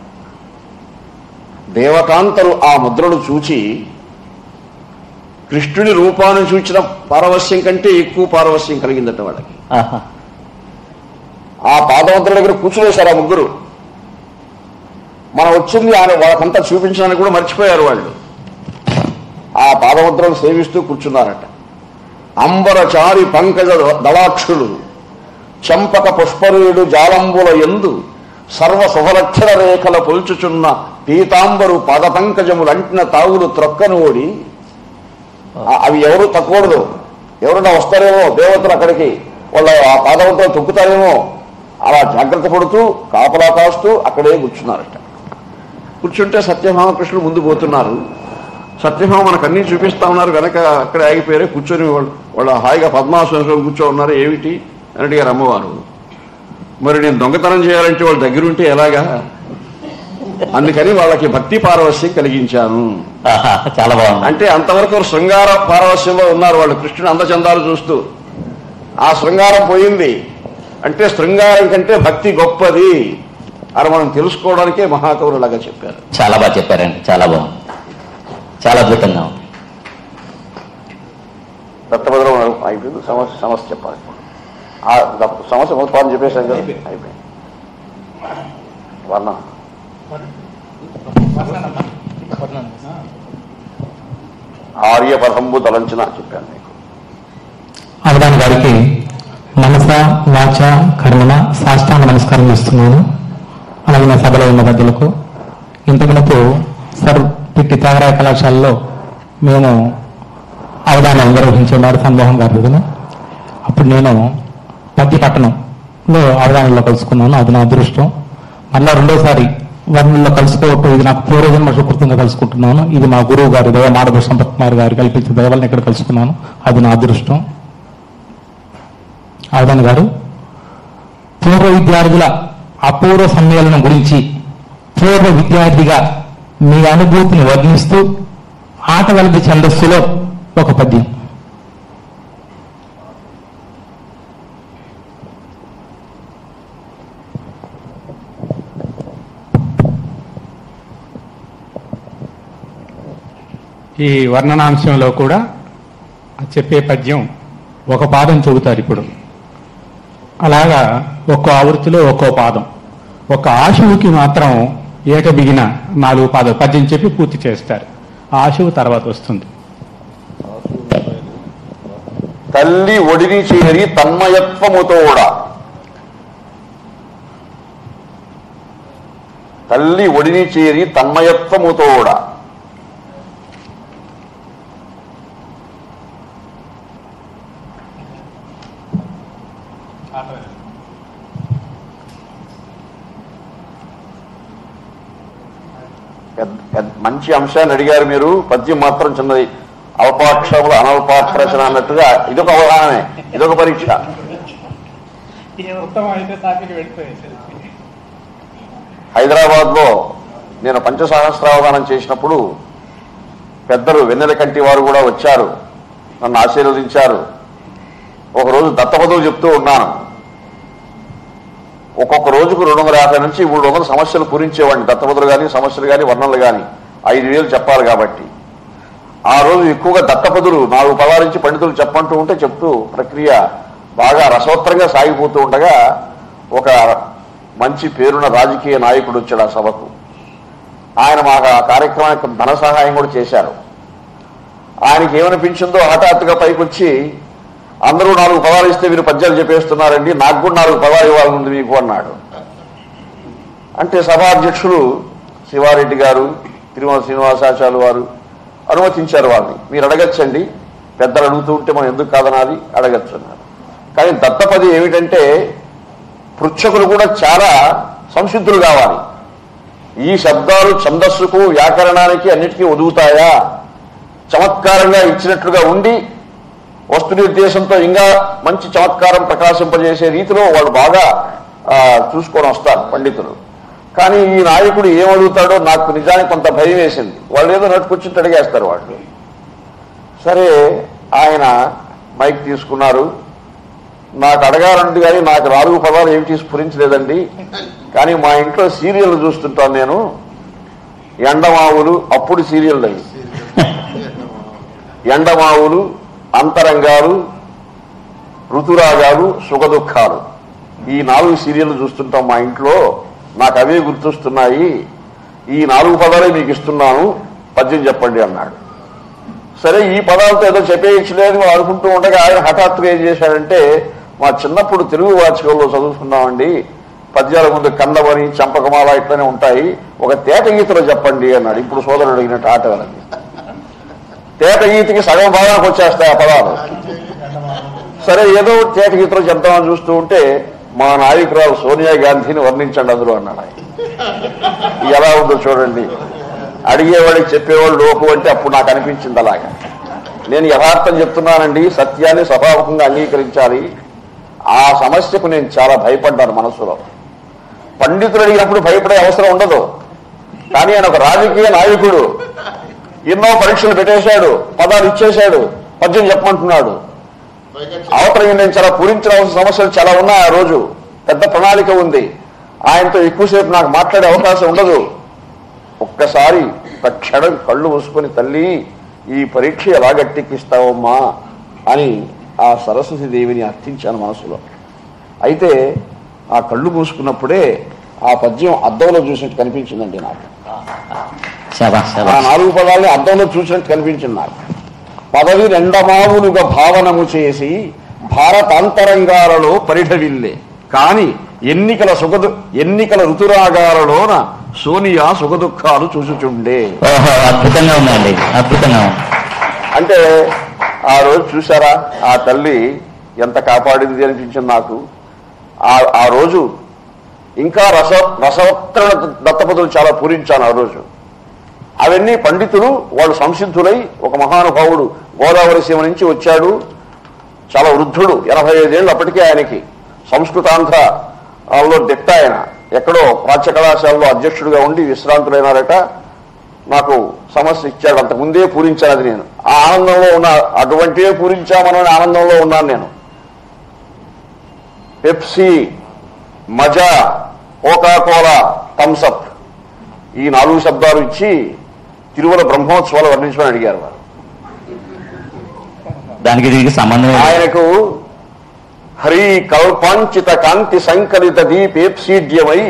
దేవకాంతలు ఆ ముద్రలు చూచి కృష్ణుని రూపాన్ని చూచిన పారవస్యం కంటే ఎక్కువ పారవస్యం కలిగిందట వాళ్ళకి ఆహా ఆ పాదవంతుల దగ్గర కూర్చునేశారు ఆ ముగ్గురు మనం వచ్చింది ఆయన వాళ్ళకంతా చూపించడానికి కూడా మర్చిపోయారు వాళ్ళు ఆ పాదముద్రను సేవిస్తూ కూర్చున్నారట అంబరచారి పంకజ దళాక్షులు చంపక పుష్పరేడు జాలంబుల ఎందు సర్వ శుభలక్షణ రేఖల పొల్చుచున్న పీతాంబరు పాదపంకజములంటిన తావులు త్రొక్కనోడి ఆ- అవి ఎవరు తక్కకూడదు ఎవరైనా వస్తారేమో దేవతలు అక్కడికి వాళ్ళ ఆ పాదవంతో తొక్కుతారేమో అలా జాగ్రత్త పడుతూ కాపలా కాస్తూ అక్కడే కూర్చున్నారట కూర్చుంటే సత్యభామకృష్ణుడు ముందు పోతున్నారు సత్యభామ మనకు అన్నీ చూపిస్తా ఉన్నారు వెనక అక్కడే ఆగిపోయారు కూర్చొని వాళ్ళు వాళ్ళు హాయిగా పద్మాసనంలో కూర్చో ఉన్నారు ఏమిటి అని అడిగారు అమ్మవారు మరి నేను దొంగతనం చేయాలంటే వాళ్ళ దగ్గర ఉంటే ఎలాగా అందుకని వాళ్ళకి భక్తి పారవస్యం కలిగించాను ఆహా, చాలా బాగుంది అంటే అంతవరకు శృంగార పారవస్యంలో ఉన్నారు వాళ్ళు కృష్ణుడు అందచందాలు చూస్తూ ఆ శృంగారం పోయింది అంటే శృంగారం కంటే భక్తి గొప్పది అని మనం తెలుసుకోవడానికే మహాకవులు లాగా చెప్పారు చాలా బాగా చెప్పారండి చాలా బాగుంది చాలా అద్భుతంగా ఉంది దత్తభద్రం అయిపోయింది సమస్య సమస్య చెప్పాలి ఆ దత్త- సమస్య మొత్తం చెప్పేశాం కదా అయిపోయింది వర్ణం ఆర్య పదంబు తలంచిన చెప్పాను మీకు అవధాని గారికి మనస వాచ కర్మణ సాష్టాంగ నమస్కారం చేస్తున్నాను అలాగే నా సభలో ఉన్న పెద్దలకు ఇంతకుముందు సర్ పిట్టి త్యాగరాయ కళాశాలలో మేము అవధానం నిర్వహించే మారుతాన్ మోహన్ గారి దగ్గర అప్పుడు నేను పద్య పట్టణంలో అవధానంలో కలుసుకున్నాను అది నా అదృష్టం మళ్ళా రెండోసారి వర్ణంలో కలుసుకోవటం ఇది నాకు పూర్వజన్మ సుకృతంగా కలుసుకుంటున్నాను ఇది మా గురువు గారు దయ మాడవ సంపత్ కుమార్ గారు కల్పించిన దయ వలన ఇక్కడ కలుసుకున్నాను అది నా అదృష్టం అవధాన్ గారు పూర్వ విద్యార్థుల అపూర్వ సమ్మేళనం గురించి పూర్వ విద్యార్థిగా మీ అనుభూతిని వర్ణిస్తూ ఆట వలది ఛందస్సులో ఒక పద్యం ఈ వర్ణనాంశంలో కూడా చెప్పే పద్యం ఒక పాదం చెబుతారు ఇప్పుడు అలాగా ఒక్కో ఆవృత్తిలో ఒక్కో పాదం ఒక ఆశువుకి మాత్రం ఏకబిగిన నాలుగు పాదాలు పద్యం చెప్పి పూర్తి చేస్తారు ఆ ఆశువు తర్వాత వస్తుంది తల్లి ఒడిని చేరి తన్మయత్వముతోడ తల్లి ఒడిని చేరి తన్మయత్వముతోడ పెద్ద- పెద్ద- మంచి అంశాన్ని అడిగారు మీరు పద్యం మాత్రం చిన్నది అల్పాక్షరములు అనల్పాక్షరచన అన్నట్టుగా ఇదొక అవగాహనే ఇదొక పరీక్ష హైదరాబాద్ లో నేను పంచసహస్రావధానం చేసినప్పుడు పెద్దలు వెన్నెల కంటి వారు కూడా వచ్చారు నన్ను ఆశీర్వదించారు ఒకరోజు దత్తపదవులు చెప్తూ ఉన్నాను ఒక్కొక్క రోజుకు రెండు వందల యాభై నుంచి మూడు వందల సమస్యలు పూరించేవాడిని దత్తపదులు కానీ సమస్యలు కానీ వర్ణనలు కానీ ఐదు వేలు చెప్పాలి కాబట్టి ఆ రోజు ఎక్కువగా దత్తపదులు నాలుగు పదాల నుంచి పండితులు చెప్పంటూ ఉంటే చెప్తూ ప్రక్రియ బాగా రసవత్తరంగా సాగిపోతూ ఉండగా ఒక మంచి పేరున్న రాజకీయ నాయకుడు వచ్చాడు ఆ సభకు ఆయన మాకు ఆ కార్యక్రమానికి ధన సహాయం కూడా చేశారు ఆయనకి ఏమనిపించిందో హఠాత్తుగా పైకి వచ్చి అందరూ నాలుగు పదాలు ఇస్తే మీరు పద్యాలు చెప్పేస్తున్నారండి నాకు కూడా నాలుగు పదాలు ఇవ్వాలనుంది మీకు అన్నాడు అంటే సభాధ్యక్షులు శివారెడ్డి గారు తిరుమల శ్రీనివాసాచార్యులు వారు అనుమతించారు వాళ్ళని మీరు అడగచ్చండి పెద్దలు అడుగుతూ ఉంటే మనం ఎందుకు కాదనాలి అడగచ్చు అన్నారు కానీ దత్తపది ఏమిటంటే పృచ్ఛకులు కూడా చాలా సంసిద్ధులు కావాలి ఈ శబ్దాలు ఛందస్సుకు వ్యాకరణానికి అన్నిటికీ ఒదుగుతాయా చమత్కారంగా ఇచ్చినట్లుగా ఉండి వస్తు నిర్దేశంతో ఇంకా మంచి చమత్కారం ప్రకాశింపజేసే రీతిలో వాళ్ళు బాగా ఆ, చూసుకొని వస్తారు పండితులు కానీ ఈ నాయకుడు ఏమడుగుతాడో నాకు నిజానికి కొంత భయం వేసింది వాళ్ళు ఏదో నట్టుకొచ్చి అడిగేస్తారు వాళ్ళు సరే ఆయన మైక్ తీసుకున్నారు నాకు అడగాలంటే కానీ నాకు నాలుగు పదాలు ఏమిటి స్ఫురించలేదండి కానీ మా ఇంట్లో సీరియల్ చూస్తుంటాను నేను ఎండమావులు అప్పుడు సీరియల్ అవి ఎండమావులు అంతరంగాలు ఋతురాగాలు సుఖదుఖాలు ఈ నాలుగు సీరియల్ చూస్తుంటాం మా ఇంట్లో నాకు అవే గుర్తొస్తున్నాయి ఈ నాలుగు పదాలే మీకు ఇస్తున్నాను పద్యం చెప్పండి అన్నాడు సరే ఈ పదాలతో ఏదో చెప్పేయచ్చులేదు అని అనుకుంటూ ఉండగా ఆయన హఠాత్తుగా ఏం చేశాడంటే మా చిన్నప్పుడు తెలుగు వాచకంలో చదువుకున్నామండి పద్యాల ముందు కందమని చంపకమాల ఇట్లనే ఉంటాయి ఒక తేట గీతలో చెప్పండి అన్నాడు ఇప్పుడు సోదరుడు అడిగినట్టు ఆట వెళ్ళండి తేట గీతకి సగం భాగానికి వచ్చేస్తాయి ఆ పదాలు సరే ఏదో తేట గీతలో చెప్తామని చూస్తూ ఉంటే మా నాయకురాలు సోనియా గాంధీని వర్ణించండి అందులో అన్నాడు ఆయన ఎలా ఉందో చూడండి అడిగేవాడికి చెప్పేవాడు లోపు అంటే అప్పుడు నాకు అనిపించింది అలాగా నేను యథార్థం చెప్తున్నానండి సత్యాన్ని స్వభావకంగా అంగీకరించాలి ఆ సమస్యకు నేను చాలా భయపడ్డాను మనసులో పండితులు అడిగినప్పుడు భయపడే అవసరం ఉండదు కానీ ఆయన ఒక రాజకీయ నాయకుడు ఎన్నో పరీక్షలు పెట్టేశాడు పదాలు ఇచ్చేశాడు పద్యం చెప్పమంటున్నాడు అవతల నేను చాలా పూరించవలసిన సమస్యలు చాలా ఉన్నాయి ఆ రోజు పెద్ద ప్రణాళిక ఉంది ఆయనతో ఎక్కువసేపు నాకు మాట్లాడే అవకాశం ఉండదు ఒక్కసారి ఒక క్షణం కళ్ళు మూసుకొని తల్లి ఈ పరీక్ష ఎలా గట్టెక్కిస్తావమ్మా అని ఆ సరస్వతి దేవిని అర్థించాను మనసులో అయితే ఆ కళ్ళు మూసుకున్నప్పుడే ఆ పద్యం అద్దంలో చూసినట్టు కనిపించిందండి నాకు శబాష్ ఆ శబాష్ నాలుగు పదాలని అద్దంలో చూసినట్టు కనిపించింది నాకు పదవి రెండమావులుగా భావనము చేసి భారతాంతరంగాలలో పరిఢవిల్లే కాని ఎన్నికల సుఖదు ఎన్నికల ఋతురాగాలలోన సోనియా సుఖదుఖాలు చూసుచుండే ఓహో అద్భుతంగా ఉందండి అద్భుతంగా ఉంది అంటే ఆ రోజు చూసారా ఆ తల్లి ఎంత కాపాడింది అనిపించింది నాకు ఆ ఆ రోజు ఇంకా రస రసవత్తర దత్తపదులు చాలా పూరించాను ఆ రోజు అవన్నీ పండితులు వాళ్ళు సంసిద్ధులై ఒక మహానుభావుడు గోదావరి సీమ నుంచి వచ్చాడు చాలా వృద్ధుడు ఎనభై ఐదేళ్ళు అప్పటికే ఆయనకి సంస్కృతాంధ్రలో దిట్ట ఆయన ఎక్కడో పాఠ్య కళాశాలలో అధ్యక్షుడిగా ఉండి విశ్రాంతులైనారట నాకు సమస్య ఇచ్చాడు అంతకు ముందే పూరించాను అది నేను ఆ ఆనందంలో ఉన్నా అటువంటివే పూరించామనే ఆనందంలో ఉన్నాను నేను పెప్సీ మజా కోకా కోలా థమ్సప్ ఈ నాలుగు శబ్దాలు ఇచ్చి తిరుమల బ్రహ్మోత్సవాలు వర్ణించమని అడిగారు వారు దానికి దీనికి సంబంధం లేదు. ఆయనకు హరి కల్పాంచిత కాంతి సంకలిత దీపేప్సీడ్యమై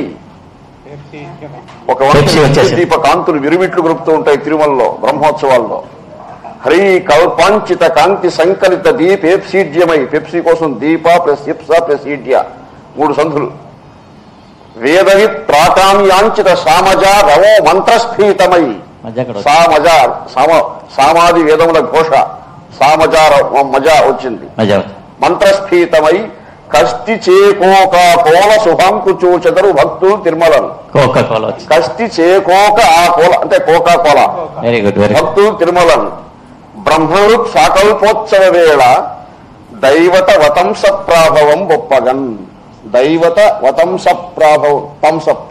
ఒక పెప్సీ వచ్చేసింది. దీప కాంతులు విరుమిట్లు గొలుపుతూ ఉంటాయి తిరుమలలో బ్రహ్మోత్సవాల్లో హరి కల్పాంచిత కాంతి సంకలిత దీపేప్సీడ్యమై పెప్సీ కోసం దీప ప్లస్ ఇప్స ప్లస్ ఈడ్య మూడు సంధులు వేదవి ప్రాకామ్యాంచిత సామజ రవో మంత్రస్ఫీతమై మధ్య అక్కడ వచ్చి- సామజ సామ సామాది వేదముల ఘోష సామజ ర- మజ వచ్చింది మధ్య మంత్రస్ఫీతమై కస్తి చేకోక కోల శుభంకు చూచెదరు భక్తులు తిరుమలను కోకా కోలా వచ్చి కస్తి చేకోక ఆ కోల అంటే coca cola very good very good భక్తులు తిరుమలను బ్రహ్మరు సాకల్పోత్సవ వేళ దైవత వతంస ప్రాభవం గొప్పగన్ దైవత వతంస ప్రాభవం థమ్సప్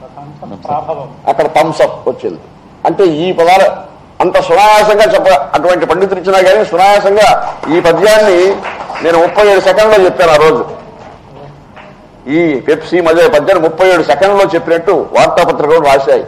అక్కడ థమ్సప్ వచ్చింది అంటే ఈ పదాల అంత సునాయాసంగా చెప్ప అటువంటి పండితులు ఇచ్చినా కానీ సునాయాసంగా ఈ పద్యాన్ని నేను ముప్పై ఏడు సెకండ్లో చెప్పాను ఆ రోజు ఈ పెప్సీ మధ్య పద్యాన్ని ముప్పై ఏడు సెకండ్లో చెప్పినట్టు వార్తాపత్రికలు రాశాయి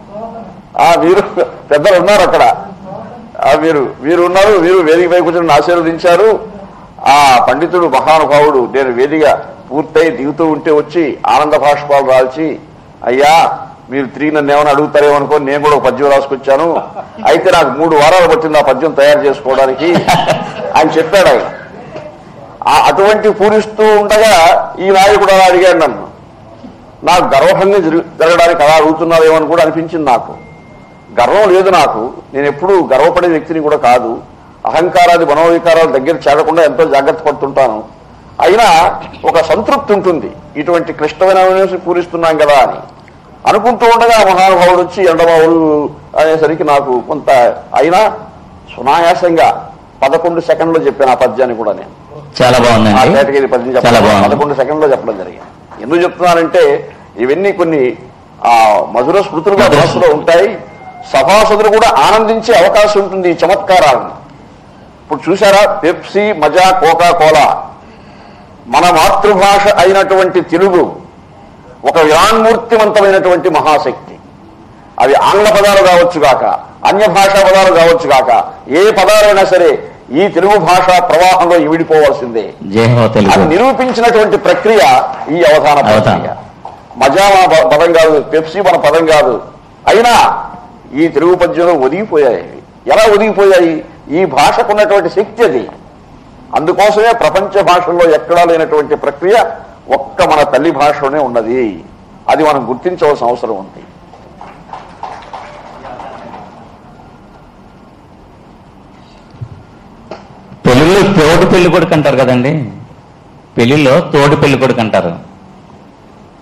ఆ వీరు పెద్దలు ఉన్నారు అక్కడ ఆ వీరు వీరు ఉన్నారు వీరు వేదికపై కూర్చొని ఆశీర్వదించారు ఆ పండితుడు మహానుభావుడు నేను వేదిక పూర్తయి దిగుతూ ఉంటే వచ్చి ఆనంద భాష్పాలు రాల్చి అయ్యా మీరు తిరిగి నన్ను ఏమైనా అడుగుతారేమో అనుకో నేను కూడా ఒక పద్యం రాసుకొచ్చాను అయితే నాకు మూడు వారాలు పట్టింది ఆ పద్యం తయారు చేసుకోవడానికి ఆయన చెప్పాడు ఆయన ఆ అటువంటి పూరిస్తూ ఉండగా ఈ నాయకుడు అలా అడిగాడు నన్ను నాకు గర్వభంగం జరుగు జరగడానికి అలా అడుగుతున్నారేమో అని కూడా అనిపించింది నాకు గర్వం లేదు నాకు నేను ఎప్పుడూ గర్వపడే వ్యక్తిని కూడా కాదు అహంకారాది మనోవికారాల దగ్గర చేరకుండా ఎంతో జాగ్రత్త పడుతుంటాను అయినా ఒక సంతృప్తి ఉంటుంది ఇటువంటి క్లిష్టమైన విషయం పూరిస్తున్నాం కదా అని అనుకుంటూ ఉండగా ఆ మహానుభావుడు వచ్చి ఎండమావుడు అనేసరికి నాకు కొంత అయినా సునాయాసంగా పదకొండు సెకండ్లో చెప్పాను ఆ పద్యాన్ని కూడా నేను చాలా ఆ బాగుందండి కేటగిరీ పద్యం చాలా చెప్పడం బాగుంది పదకొండు సెకండ్లో చెప్పడం జరిగింది ఎందుకు చెప్తున్నానంటే ఇవన్నీ కొన్ని ఆ మధుర స్మృతులుగా మధుర మనసులో ఉంటాయి సభాసదులు కూడా ఆనందించే అవకాశం ఉంటుంది ఈ చమత్కారాలను ఇప్పుడు చూసారా పెప్సీ మజా కోకా కోలా మన మాతృభాష అయినటువంటి తెలుగు ఒక విరాన్మూర్తివంతమైనటువంటి మహాశక్తి అవి ఆంగ్ల పదాలు కావచ్చు గాక అన్య భాషా పదాలు కావచ్చు గాక ఏ పదాలైనా సరే ఈ తెలుగు భాషా ప్రవాహంలో ఇవిడిపోవాల్సిందే జై హో అది తెలుగు నిరూపించినటువంటి ప్రక్రియ ఈ అవధాన ప్రక్రియ మజా మన ప- పదం కాదు పెప్సీ మన పదం కాదు అయినా ఈ తెలుగు పద్యంలో ఒదిగిపోయాయి అవి. ఎలా ఒదిగిపోయాయి ఈ భాషకు ఉన్నటువంటి శక్తి అది అందుకోసమే ప్రపంచ భాషల్లో ఎక్కడా లేనటువంటి ప్రక్రియ ఒక్క మన తల్లి భాషలోనే ఉన్నది అది మనం గుర్తించవలసిన అవసరం ఉంది పెళ్లిలో తోడు పెళ్లి కొడుకు అంటారు కదండి పెళ్లిలో తోడు పెళ్లి కొడుకు అంటారు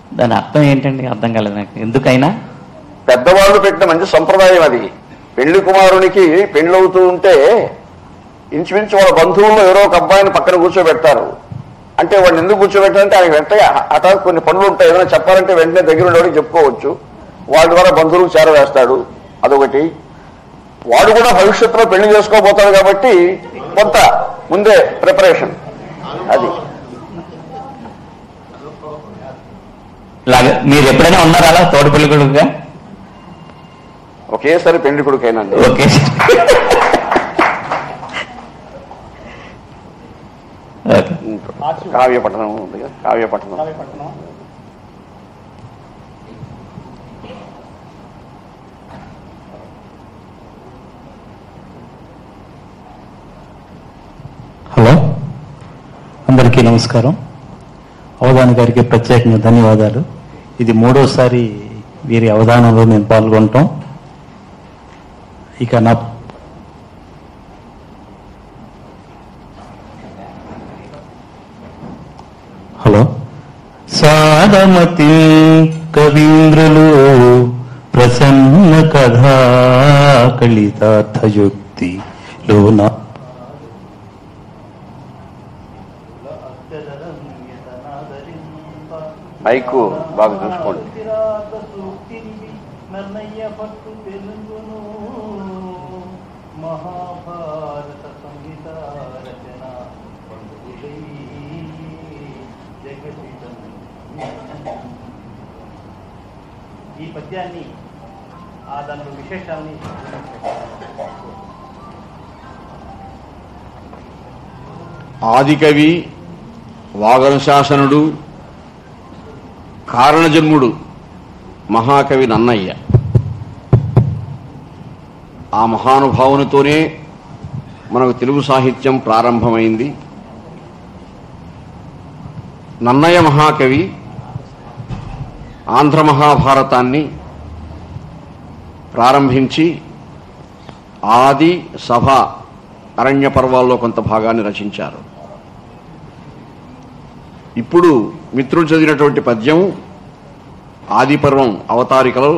దాని అర్థం ఏంటండి అర్థం కాలేదు నాకు ఎందుకైనా పెద్దవాళ్ళు పెట్టిన మంచి సంప్రదాయం అది పెళ్లి కుమారునికి పెళ్ళవుతూ ఉంటే ఇంచుమించు వాళ్ళ బంధువుల్లో ఎవరో ఒక అబ్బాయిని పక్కన కూర్చోబెడతారు అంటే వాడిని ఎందుకు కూర్చోబెట్టారంటే ఆయన వెంటనే హఠాత్ కొన్ని పనులు ఉంటాయి ఏదైనా చెప్పాలంటే వెంటనే దగ్గర ఉండేవాడికి చెప్పుకోవచ్చు వాడి ద్వారా బంధువులకు చేరవేస్తాడు అదొకటి వాడు కూడా భవిష్యత్తులో పెళ్లి చేసుకోబోతాడు కాబట్టి కొంత ముందే ప్రిపరేషన్ అది ఇలాగ మీరు ఎప్పుడైనా ఉన్నారా అలా తోటి పెళ్ళికొడుకుగా ఒకేసారి పెళ్లి కొడుకైనండి ఓకే ఓకే కావ్యపట్టణం ఉంది కదా కావ్యపట్టణం హలో అందరికీ నమస్కారం అవధాని గారికి ప్రత్యేకంగా ధన్యవాదాలు ఇది మూడోసారి వీరి అవధానంలో నేను పాల్గొనటం ఇక నా హలో సారమతి కవీంద్రులు ప్రసన్న కథా కలితార్థయుక్తి లోనా మైకు బాగా చూసుకోండి మహాభారత సంహిత రచన బంధువులై జగతితం ఈ పద్యాన్ని ఆ దాంట్లో విశేషాన్ని ఆదికవి వాగనశాసనుడు కారణజన్ముడు మహాకవి నన్నయ్య ఆ మహానుభావునితోనే మనకు తెలుగు సాహిత్యం ప్రారంభమైంది నన్నయ్య మహాకవి ఆంధ్ర మహాభారతాన్ని ప్రారంభించి ఆది సభ అరణ్య పర్వాల్లో కొంత భాగాన్ని రచించారు ఇప్పుడు మిత్రులు చదివినటువంటి పద్యం ఆది పర్వం అవతారికలో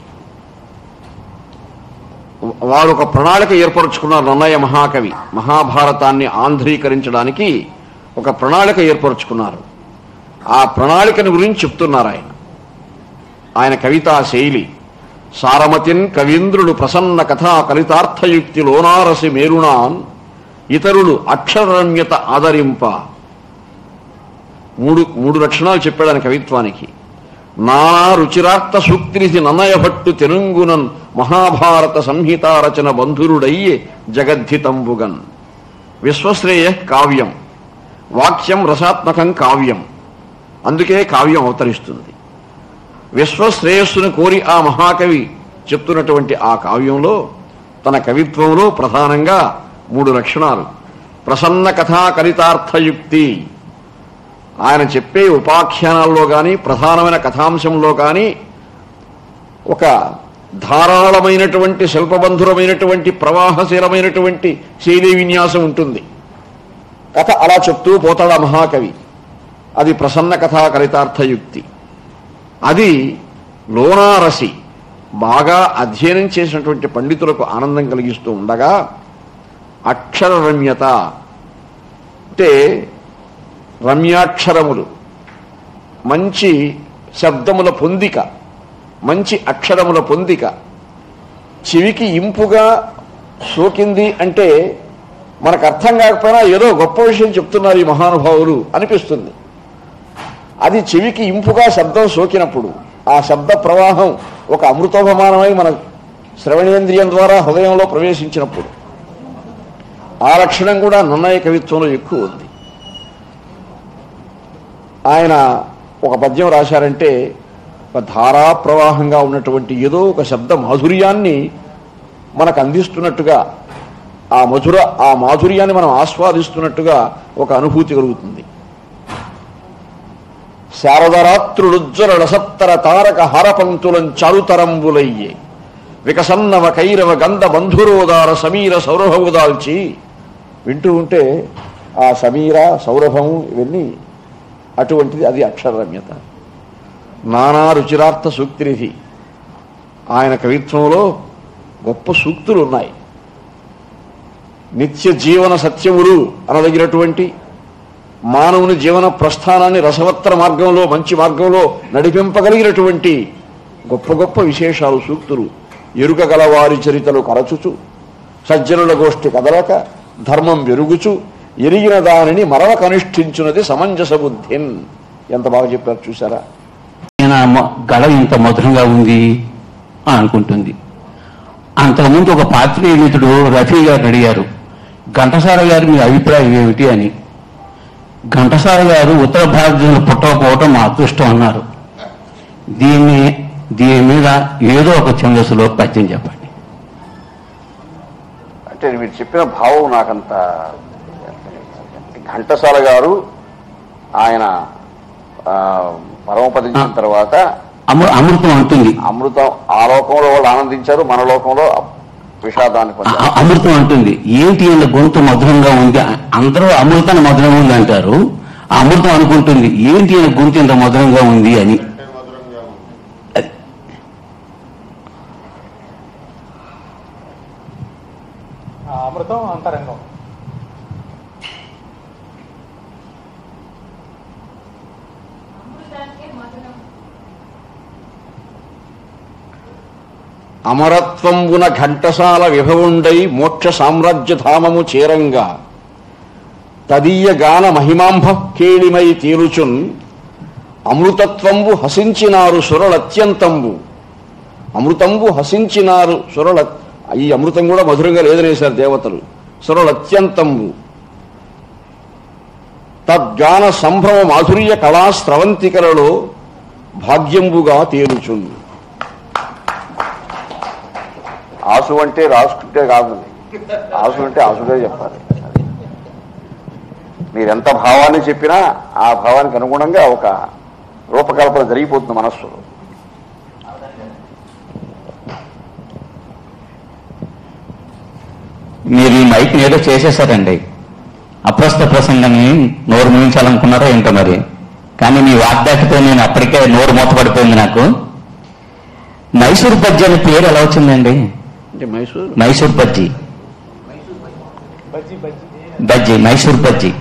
వారు ఒక ప్రణాళిక ఏర్పరచుకున్నారు నన్నయ్య మహాకవి మహాభారతాన్ని ఆంధ్రీకరించడానికి ఒక ప్రణాళిక ఏర్పరచుకున్నారు ఆ ప్రణాళికను గురించి చెప్తున్నారు ఆయన ఆయన కవితా శైలి సారమతిన్ కవీంద్రుడు ప్రసన్న కథా కలితార్థయుక్తి లోనారసి మేరుణాన్ ఇతరులు అక్షరరమ్యత ఆదరింప మూడు మూడు లక్షణాలు చెప్పాడు ఆయన కవిత్వానికి నానా రుచిరార్థ సూక్తినిసి నన్నయ భట్టు తెనుంగునన్ మహాభారత సంహితా రచన బంధురుడయ్యే జగద్ధితంబుగన్ విశ్వశ్రేయ కావ్యం వాక్యం రసాత్మకం కావ్యం అందుకే కావ్యం అవతరిస్తుంది విశ్వశ్రేయస్సును కోరి ఆ మహాకవి చెప్తున్నటువంటి ఆ కావ్యంలో తన కవిత్వంలో ప్రధానంగా మూడు లక్షణాలు ప్రసన్న కథా కలితార్థయుక్తి ఆయన చెప్పే ఉపాఖ్యానాల్లో కానీ ప్రధానమైన కథాంశంలో కానీ ఒక ధారాళమైనటువంటి శిల్పబంధురమైనటువంటి ప్రవాహశీలమైనటువంటి శైలి విన్యాసం ఉంటుంది కథ అలా చెప్తూ పోతాడు ఆ మహాకవి అది ప్రసన్న కథా కలితార్థయుక్తి అది లోనారసి బాగా అధ్యయనం చేసినటువంటి పండితులకు ఆనందం కలిగిస్తూ ఉండగా అక్షర రమ్యత అంటే రమ్యాక్షరములు మంచి శబ్దముల పొందిక మంచి అక్షరముల పొందిక చెవికి ఇంపుగా సోకింది అంటే మనకు అర్థం కాకపోయినా ఏదో గొప్ప విషయం చెప్తున్నారు ఈ మహానుభావులు అనిపిస్తుంది అది చెవికి ఇంపుగా శబ్దం సోకినప్పుడు ఆ శబ్ద ప్రవాహం ఒక అమృతోపమానమై మన శ్రవణేంద్రియం ద్వారా హృదయంలో ప్రవేశించినప్పుడు ఆ లక్షణం కూడా నన్నయ్య కవిత్వంలో ఎక్కువ ఉంది ఆయన ఒక పద్యం రాశారంటే ఒక ధారా ప్రవాహంగా ఉన్నటువంటి ఏదో ఒక శబ్ద మాధుర్యాన్ని మనకు అందిస్తున్నట్టుగా ఆ మధుర ఆ మాధుర్యాన్ని మనం ఆస్వాదిస్తున్నట్టుగా ఒక అనుభూతి కలుగుతుంది శారదరాత్రులుజ్వల రసత్తర తారక హారపంక్తులం చారుతరంబులయ్యే వికసన్నవ కైరవ గంధ బంధురోదార సమీర సౌరభము దాల్చి వింటూ ఉంటే ఆ సమీర సౌరభము ఇవన్నీ అటువంటిది అది అక్షరరమ్యత నానా రుచిరార్థ సూక్తినిధి ఆయన కవిత్వంలో గొప్ప సూక్తులు ఉన్నాయి నిత్య జీవన సత్యములు అనదగినటువంటి మానవుని జీవన ప్రస్థానాన్ని రసవత్తర మార్గంలో మంచి మార్గంలో నడిపింపగలిగినటువంటి గొప్ప గొప్ప విశేషాలు సూక్తులు ఎరుక గలవారి చరితలు కరచుచు సజ్జనుల గోష్ఠి కదలక ధర్మం వెరుగుచు ఎరిగిన దానిని మరల కనిష్ఠించున్నది సమంజస బుద్ధిన్ ఎంత బాగా చెప్పారు చూసారా ఈయన మ- గళ ఇంత మధురంగా ఉంది అని అనుకుంటుంది అంతకుముందు ఒక పాత్రికేయుడు రఫీ గారు అడిగారు ఘంటసాల గారు మీ అభిప్రాయం ఏమిటి అని ఘంటసాల గారు ఉత్తర భారతదేశంలో పుట్టకపోవటం మా అదృష్టం అన్నారు దీన్ని దీని మీద ఏదో ఒక ఛందస్సులో పద్యం చెప్పండి అంటే మీరు చెప్పిన భావం నాకంత ఘంటసాల గారు ఆయన ఆ, పరమపదించిన తర్వాత అమృ అమృతం అంటుంది అమృతం ఆ లోకంలో వాళ్ళు ఆనందించారు మన లోకంలో విషాదాన్ని అ- పొందారు అ- అమృతం అంటుంది ఏంటి ఈయన గొంతు మధురంగా ఉంది అందరూ అమృతాన్ని మధురంగా ఉంది అంటారు ఆ అమృతం అనుకుంటుంది ఏంటి ఈయన గొంతు ఇంత మధురంగా ఉంది అని అది. ఆ అమృతం అంతరంగం అమరత్వంబున ఘంటసాల విభవుండై మోక్ష సామ్రాజ్య ధామము చేరంగా తదీయ గాన మహిమాంభ కేళిమై తీరుచున్ అమృతత్వంబు హసించినారు సురలత్యంతంబు అమృతంబు హసించినారు సురల ఈ అమృతం కూడా మధురంగా లేదనేశారు దేవతలు సురలత్యంతంబు తద్గాన సంభ్రమ మాధుర్య కళా స్రవంతికలలో భాగ్యంబుగా తేలుచుంది ఆసు అంటే రాసుకుంటే కాదు ఆసు అంటే ఆసుగా చెప్పాలి మీరు ఎంత భావాన్ని చెప్పినా ఆ భావానికి అనుగుణంగా ఒక రూపకల్పన జరిగిపోతుంది మనస్సు మీరు ఈ మైక్ ఏదో చేసేసారండి అప్రస్తుత ప్రసంగాన్ని నోరు ముగించాలనుకున్నారో ఏంటో మరి కానీ మీ వాగ్దాటితో నేను అప్పటికే నోరు మూతపడిపోయింది నాకు మైసూర్ బజ్జీ అనే పేరు ఎలా వచ్చిందండి అంటే మైసూరు మైసూర్ బజ్జీ బజ్జీ బజ్జీ బజ్జీ మైసూర్ బజ్జీ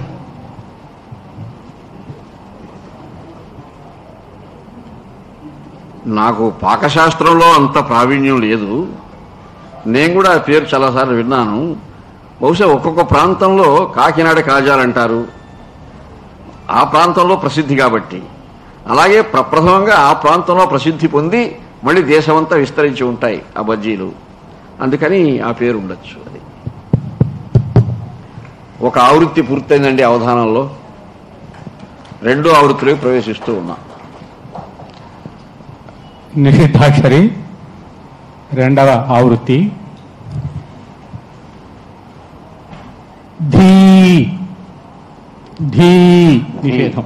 నాకు పాకశాస్త్రంలో అంత ప్రావీణ్యం లేదు నేను కూడా ఆ పేరు చాలాసార్లు విన్నాను బహుశా ఒక్కొక్క ప్రాంతంలో కాకినాడ కాజాలంటారు ఆ ప్రాంతంలో ప్రసిద్ధి కాబట్టి అలాగే ప్రప్రథమంగా ఆ ప్రాంతంలో ప్రసిద్ధి పొంది మళ్ళీ దేశమంతా విస్తరించి ఉంటాయి ఆ బజ్జీలు అందుకని ఆ పేరు ఉండొచ్చు అది ఒక ఆవృత్తి పూర్తయిందండి అవధానంలో రెండో ఆవృత్తిలోకి ప్రవేశిస్తూ ఉన్నాం నిషిద్ధాక్షరి రెండవ ఆవృత్తి ధీ ధీ నిషేధం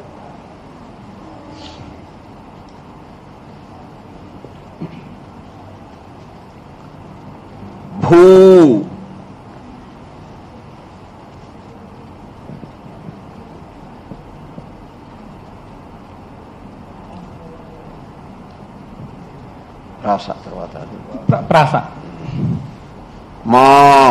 భూ రాస తర్వాత ప్ర- ప్రాస మా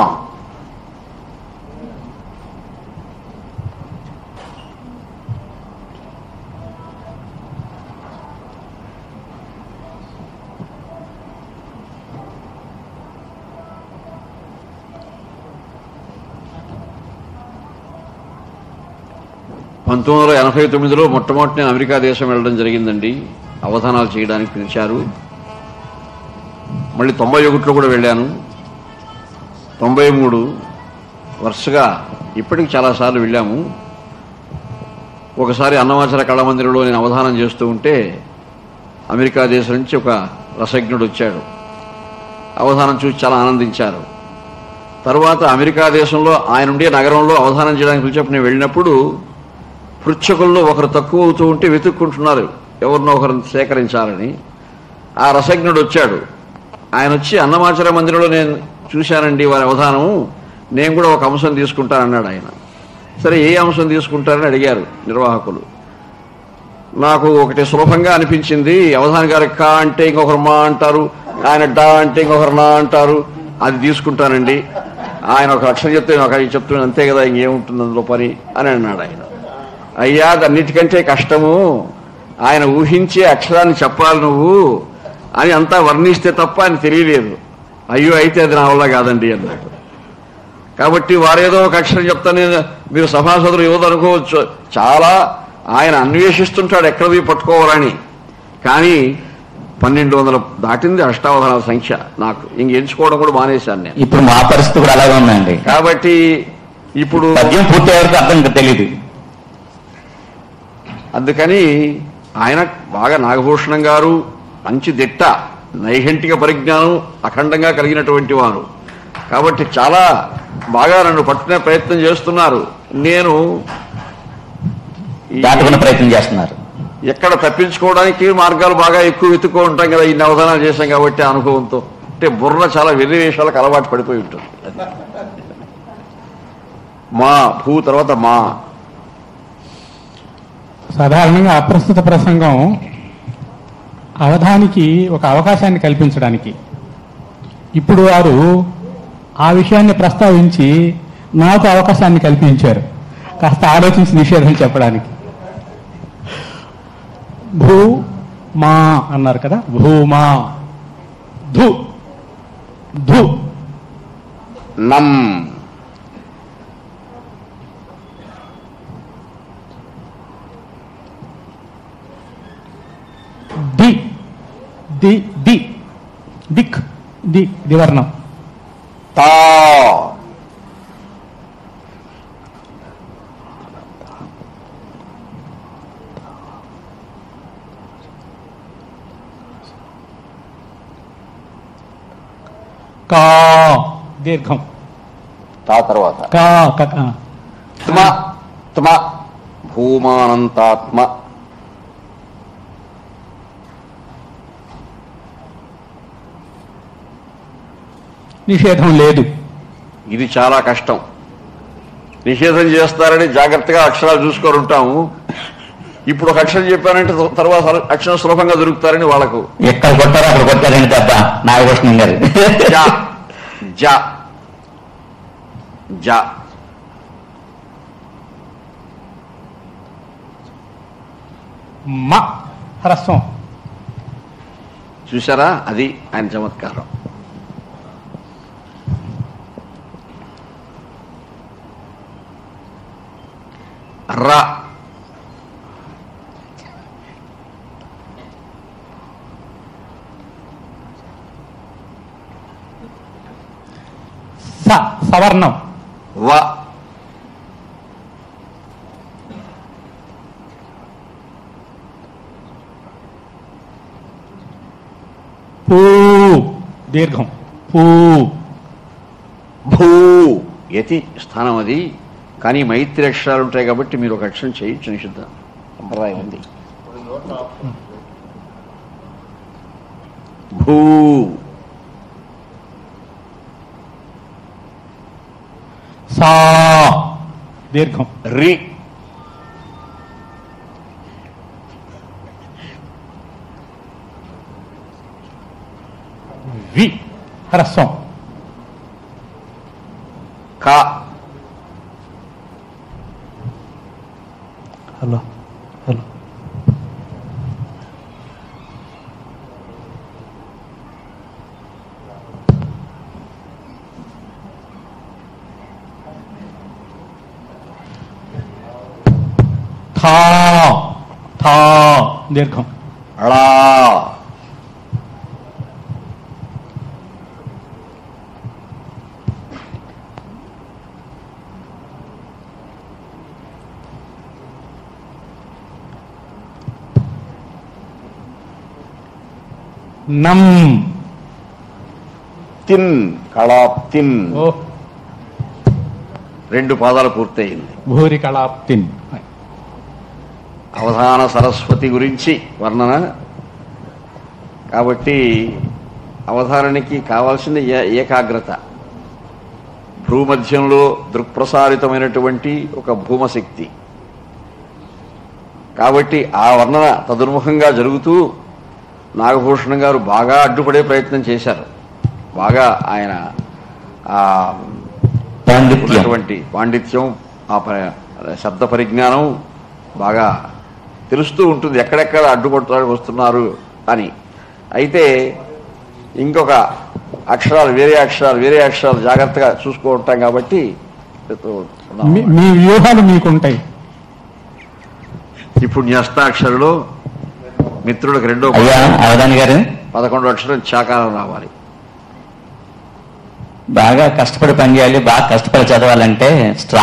పంతొమ్మిది వందల ఎనభై తొమ్మిదిలో మొట్టమొదటి నేను అమెరికా దేశం వెళ్ళడం జరిగిందండి అవధానాలు చేయడానికి పిలిచారు మళ్ళీ తొంభై ఒకటిలో కూడా వెళ్ళాను తొంభై మూడు వరుసగా ఇప్పటికి చాలాసార్లు వెళ్ళాము ఒకసారి అన్నమాచర కళామందిరంలో నేను అవధానం చేస్తూ ఉంటే అమెరికా దేశం నుంచి ఒక రసజ్ఞుడు వచ్చాడు అవధానం చూసి చాలా ఆనందించారు తర్వాత అమెరికా దేశంలో ఆయన ఉండే నగరంలో అవధానం చేయడానికి పిలిచినప్పుడు నేను వెళ్ళినప్పుడు పృచ్ఛకుల్లో ఒకరు తక్కువ అవుతూ ఉంటే వెతుక్కుంటున్నారు ఎవరినో ఒకరిని సేకరించాలని ఆ రసజ్ఞుడు వచ్చాడు ఆయన వచ్చి అన్నమాచార మందిరంలో నేను చూశానండి వారి అవధానము నేను కూడా ఒక అంశం తీసుకుంటానన్నాడు ఆయన సరే ఏ అంశం తీసుకుంటారని అడిగారు నిర్వాహకులు నాకు ఒకటి సులభంగా అనిపించింది అవధాని గారి కా అంటే ఇంకొకరు మా అంటారు ఆయన డా అంటే ఇంకొకరు నా అంటారు అది తీసుకుంటానండి ఆయన ఒక అక్షరం చెప్తే నేను ఒక అక్షరం చెప్తున్నాను అంతే కదా ఇంకేముంటుంది అందులో పని అని అన్నాడు ఆయన అయ్యా అది అన్నిటికంటే కష్టము ఆయన ఊహించే అక్షరాన్ని చెప్పాలి నువ్వు అని అంతా వర్ణిస్తే తప్ప ఆయన తెలియలేదు అయ్యో అయితే అది నా వల్ల కాదండి అన్నాడు కాబట్టి వారేదో ఒక అక్షరం చెప్తానే మీరు సభాసదులు ఇవ్వదనుకోవచ్చు చాలా ఆయన అన్వేషిస్తుంటాడు ఎక్కడ పోయి పట్టుకోవాలని కానీ పన్నెండు వందల దాటింది అష్టావధానాల సంఖ్య నాకు ఇంక ఎంచుకోవడం కూడా మానేశాను నేను ఇప్పుడు మా పరిస్థితి కూడా అలాగే ఉందండి కాబట్టి ఇప్పుడు పద్యం పూర్తి వరకు అర్థం తెలియదు అందుకని ఆయన బాగా నాగభూషణం గారు మంచి దిట్ట నైఘంటిక పరిజ్ఞానం అఖండంగా కలిగినటువంటి వారు కాబట్టి చాలా బాగా నన్ను పట్టుకునే ప్రయత్నం చేస్తున్నారు నేను ఈ- దాటుకునే ప్రయత్నం చేస్తున్నారు ఎక్కడ తప్పించుకోవడానికి మార్గాలు బాగా ఎక్కువ వెతుక్కో ఉంటాం కదా ఇన్ని అవధానాలు చేశాం కాబట్టి ఆ అనుభవంతో అంటే బుర్ర చాలా వెర్రి వేషాలకు అలవాటు పడిపోయి ఉంటుంది అది. మా భూ తర్వాత మా సాధారణంగా అప్రస్తుత ప్రసంగం అవధానికి ఒక అవకాశాన్ని కల్పించడానికి ఇప్పుడు వారు ఆ విషయాన్ని ప్రస్తావించి నాకు అవకాశాన్ని కల్పించారు కాస్త ఆలోచించి నిషేధం చెప్పడానికి భూ మా అన్నారు కదా భూమా ధు ధు నం ది ది ది దిక్ ది దివర్ణం తా కా దీర్ఘం తా తర్వాత కా క- ఆ. త్మ త్మ భూమానంతాత్మ నిషేధం లేదు ఇది చాలా కష్టం నిషేధం చేస్తారని జాగ్రత్తగా అక్షరాలు చూసుకొని ఉంటాము ఇప్పుడు ఒక అక్షరం చెప్పానంటే తర్వాత అక్షరం సులభంగా దొరుకుతారని వాళ్ళకు ఎక్కడ కొట్టారో అక్కడ కొట్టారండి తప్ప నాగభూషణం గారు జా జా జా మ హ్రస్వం చూసారా అది ఆయన చమత్కారం ర స సవర్ణం వ పూ దీర్ఘం పూ భూ యతి స్థానం అది కానీ మైత్రి అక్షరాలు ఉంటాయి కాబట్టి మీరు ఒక అక్షరం చేయొచ్చు నిషిద్ధ సంప్రదాయం ఉంది భూ సా దీర్ఘం రి వి హ్రస్వం క హలో హలో థా థా దీర్ఘం ళా నం తిన్ కళాప్తిన్ ఓ రెండు పాదాలు పూర్తయింది భూరి కళాప్తిన్ అవధాన సరస్వతి గురించి వర్ణన కాబట్టి అవధారణకి కావాల్సింది ఏ- ఏకాగ్రత భూమధ్యంలో దృక్ప్రసారితమైనటువంటి ఒక భూమశక్తి కాబట్టి ఆ వర్ణన తదుర్ముఖంగా జరుగుతూ నాగభూషణం గారు బాగా అడ్డుపడే ప్రయత్నం చేశారు బాగా ఆయన ఆ ఉన్నటువంటి పాండిత్యం ఆ ప- శబ్ద పరిజ్ఞానం బాగా తెలుస్తూ ఉంటుంది ఎక్కడెక్కడ అడ్డుపడుతాడు వస్తున్నారు అని అయితే ఇంకొక అక్షరాలు వేరే అక్షరాలు వేరే అక్షరాలు జాగ్రత్తగా చూసుకుంటాం కాబట్టి మీ- మీ వ్యూహాలు మీకుంటాయి ఇప్పుడు న్యస్తాక్షరులో మిత్రులకు రెండో అయ్యా అవధాని గారు పదకొండో అక్షరం చాకారం రావాలి బాగా కష్టపడి పని చేయాలి బాగా కష్టపడి చదవాలంటే స్ట్రా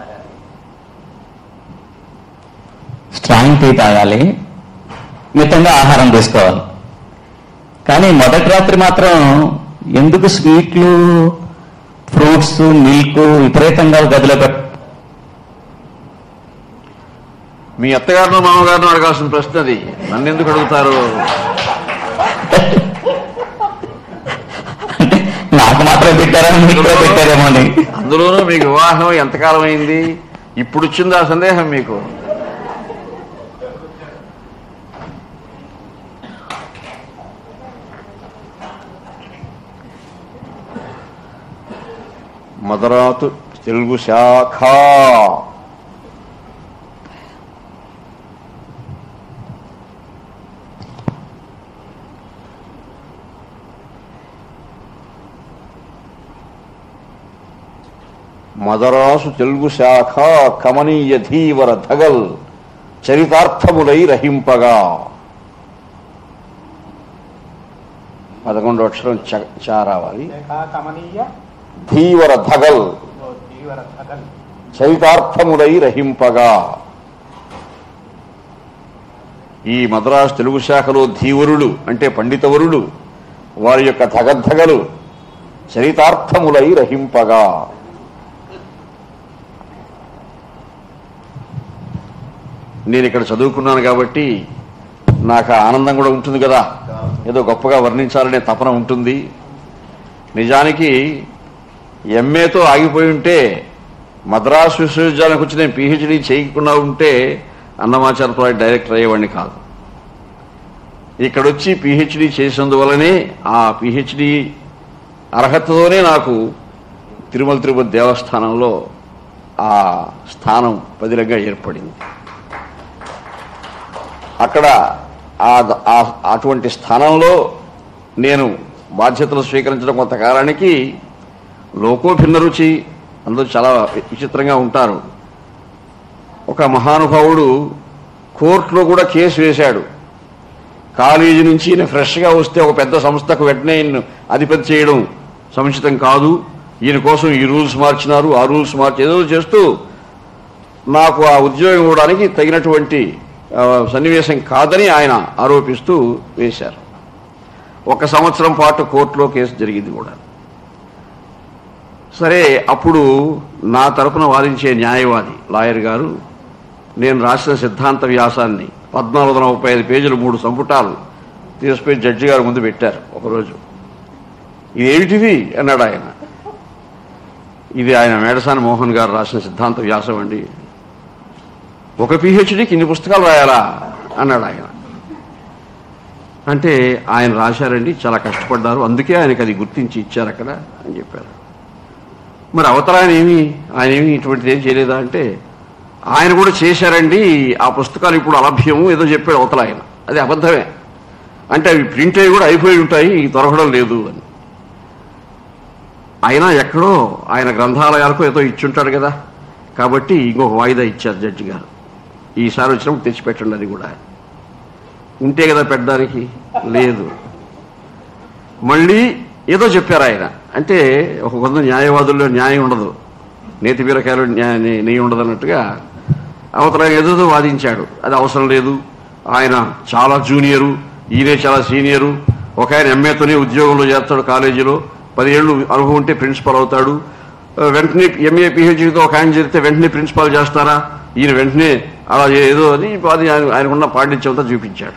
స్ట్రాంగ్ టీ తాగాలి మితంగా ఆహారం తీసుకోవాలి కానీ మొదటి రాత్రి మాత్రం ఎందుకు స్వీట్లు ఫ్రూట్స్ మిల్క్ విపరీతంగా గదిలో పెట్ మీ అత్తగారినో మామగారినో అడగాల్సిన ప్రశ్న అది నన్ను ఎందుకు అడుగుతారు నాకు మాత్రం పెట్టారా మీకు కూడా పెట్టారేమో అని అందులోనూ మీకు వివాహం ఎంతకాలం అయింది ఇప్పుడు వచ్చింది ఆ సందేహం మీకు మదరాతు తెలుగు శాఖ మదరాసు తెలుగు శాఖ కమనీయ ధీవర ధగల్ చరితార్థములై రహింపగా పదకొండో అక్షరం చ- చా రావాలి కమనీయ ధీవర ధగల్ చరితార్థములై రహింపగా ఈ మద్రాసు తెలుగు శాఖలో ధీవరులు అంటే పండితవరులు వారి యొక్క ధగద్ధగలు చరితార్థములై రహింపగా నేను ఇక్కడ చదువుకున్నాను కాబట్టి నాకు ఆ ఆనందం కూడా ఉంటుంది కదా ఏదో గొప్పగా వర్ణించాలనే తపన ఉంటుంది నిజానికి ఎంఏతో ఆగిపోయి ఉంటే మద్రాసు విశ్వవిద్యాలయానికి వచ్చి నేను పిహెచ్డీ చేయకుండా ఉంటే అన్నమాచార్య డైరెక్టర్ అయ్యేవాడిని కాదు ఇక్కడ వచ్చి పిహెచ్డీ చేసినందువల్లనే ఆ పిహెచ్డీ అర్హతతోనే నాకు తిరుమల తిరుపతి దేవస్థానంలో ఆ స్థానం పదిలంగా ఏర్పడింది అక్కడ ఆ- ఆ- అటువంటి స్థానంలో నేను బాధ్యతలు స్వీకరించడం కొంతకాలానికి లోకోభిన్న రుచి అందరూ చాలా విచిత్రంగా ఉంటారు ఒక మహానుభావుడు కోర్టులో కూడా కేసు వేశాడు కాలేజీ నుంచి ఈయన ఫ్రెష్గా వస్తే ఒక పెద్ద సంస్థకు వెంటనే ఈయన అధిపతి చేయడం సముచితం కాదు ఈయన కోసం ఈ రూల్స్ మార్చినారు ఆ రూల్స్ మార్చి ఏదో చేస్తూ నాకు ఆ ఉద్యోగం ఇవ్వడానికి తగినటువంటి ఆ, సన్నివేశం కాదని ఆయన ఆరోపిస్తూ వేశారు ఒక సంవత్సరం పాటు కోర్టులో కేసు జరిగింది కూడా సరే అప్పుడు నా తరపున వాదించే న్యాయవాది లాయర్ గారు నేను రాసిన సిద్ధాంత వ్యాసాన్ని పద్నాలుగు వందల ముప్పై ఐదు పేజీలు మూడు సంపుటాలు తీసుకుపోయి జడ్జి గారు ముందు పెట్టారు ఒకరోజు ఇదేమిటిది అన్నాడు ఆయన ఇది ఆయన మేడసాని మోహన్ గారు రాసిన సిద్ధాంత వ్యాసం అండి ఒక పిహెచ్డికి ఇన్ని పుస్తకాలు రాయాలా అన్నాడు ఆయన అంటే ఆయన రాశారండి చాలా కష్టపడ్డారు అందుకే ఆయనకి అది గుర్తించి ఇచ్చారు అక్కడ అని చెప్పారు మరి అవతల ఆయన ఏమి ఆయన ఏమి ఇటువంటిది ఏం చేయలేదా అంటే ఆయన కూడా చేశారండి ఆ పుస్తకాలు ఇప్పుడు అలభ్యము ఏదో చెప్పాడు అవతల ఆయన అది అబద్ధమే అంటే అవి ప్రింట్ అయ్యి కూడా అయిపోయి ఉంటాయి దొరకడం లేదు అని అయినా ఎక్కడో ఆయన గ్రంథాలయాలకు ఏదో ఇచ్చుంటాడు కదా కాబట్టి ఇంకొక వాయిదా ఇచ్చారు జడ్జి గారు ఈసారి వచ్చినప్పుడు తెచ్చిపెట్టండి అది కూడా ఉంటే కదా పెట్టడానికి లేదు మళ్ళీ ఏదో చెప్పారు ఆయన అంటే ఒక కొంత న్యాయవాదుల్లో న్యాయం ఉండదు నేతి బీరకాయలు న్యాయ నెయ్యి ఉండదు అన్నట్టుగా అవతల ఆయన ఏదో వాదించాడు అది అవసరం లేదు ఆయన చాలా జూనియరు ఈయనే చాలా సీనియరు ఒక ఆయన ఎంఏతోనే ఉద్యోగంలో చేస్తాడు కాలేజీలో పదిహేళ్ళు అనుభవం ఉంటే ప్రిన్సిపల్ అవుతాడు ఆ, వెంటనే ఎంఏ పిహెచ్డీతో ఒక ఆయన చేరితే వెంటనే ప్రిన్సిపాల్ చేస్తారా ఈయన వెంటనే అలా ఏదో అని అది ఆయన ఆయనకున్న పాండిత్యంతో చూపించాడు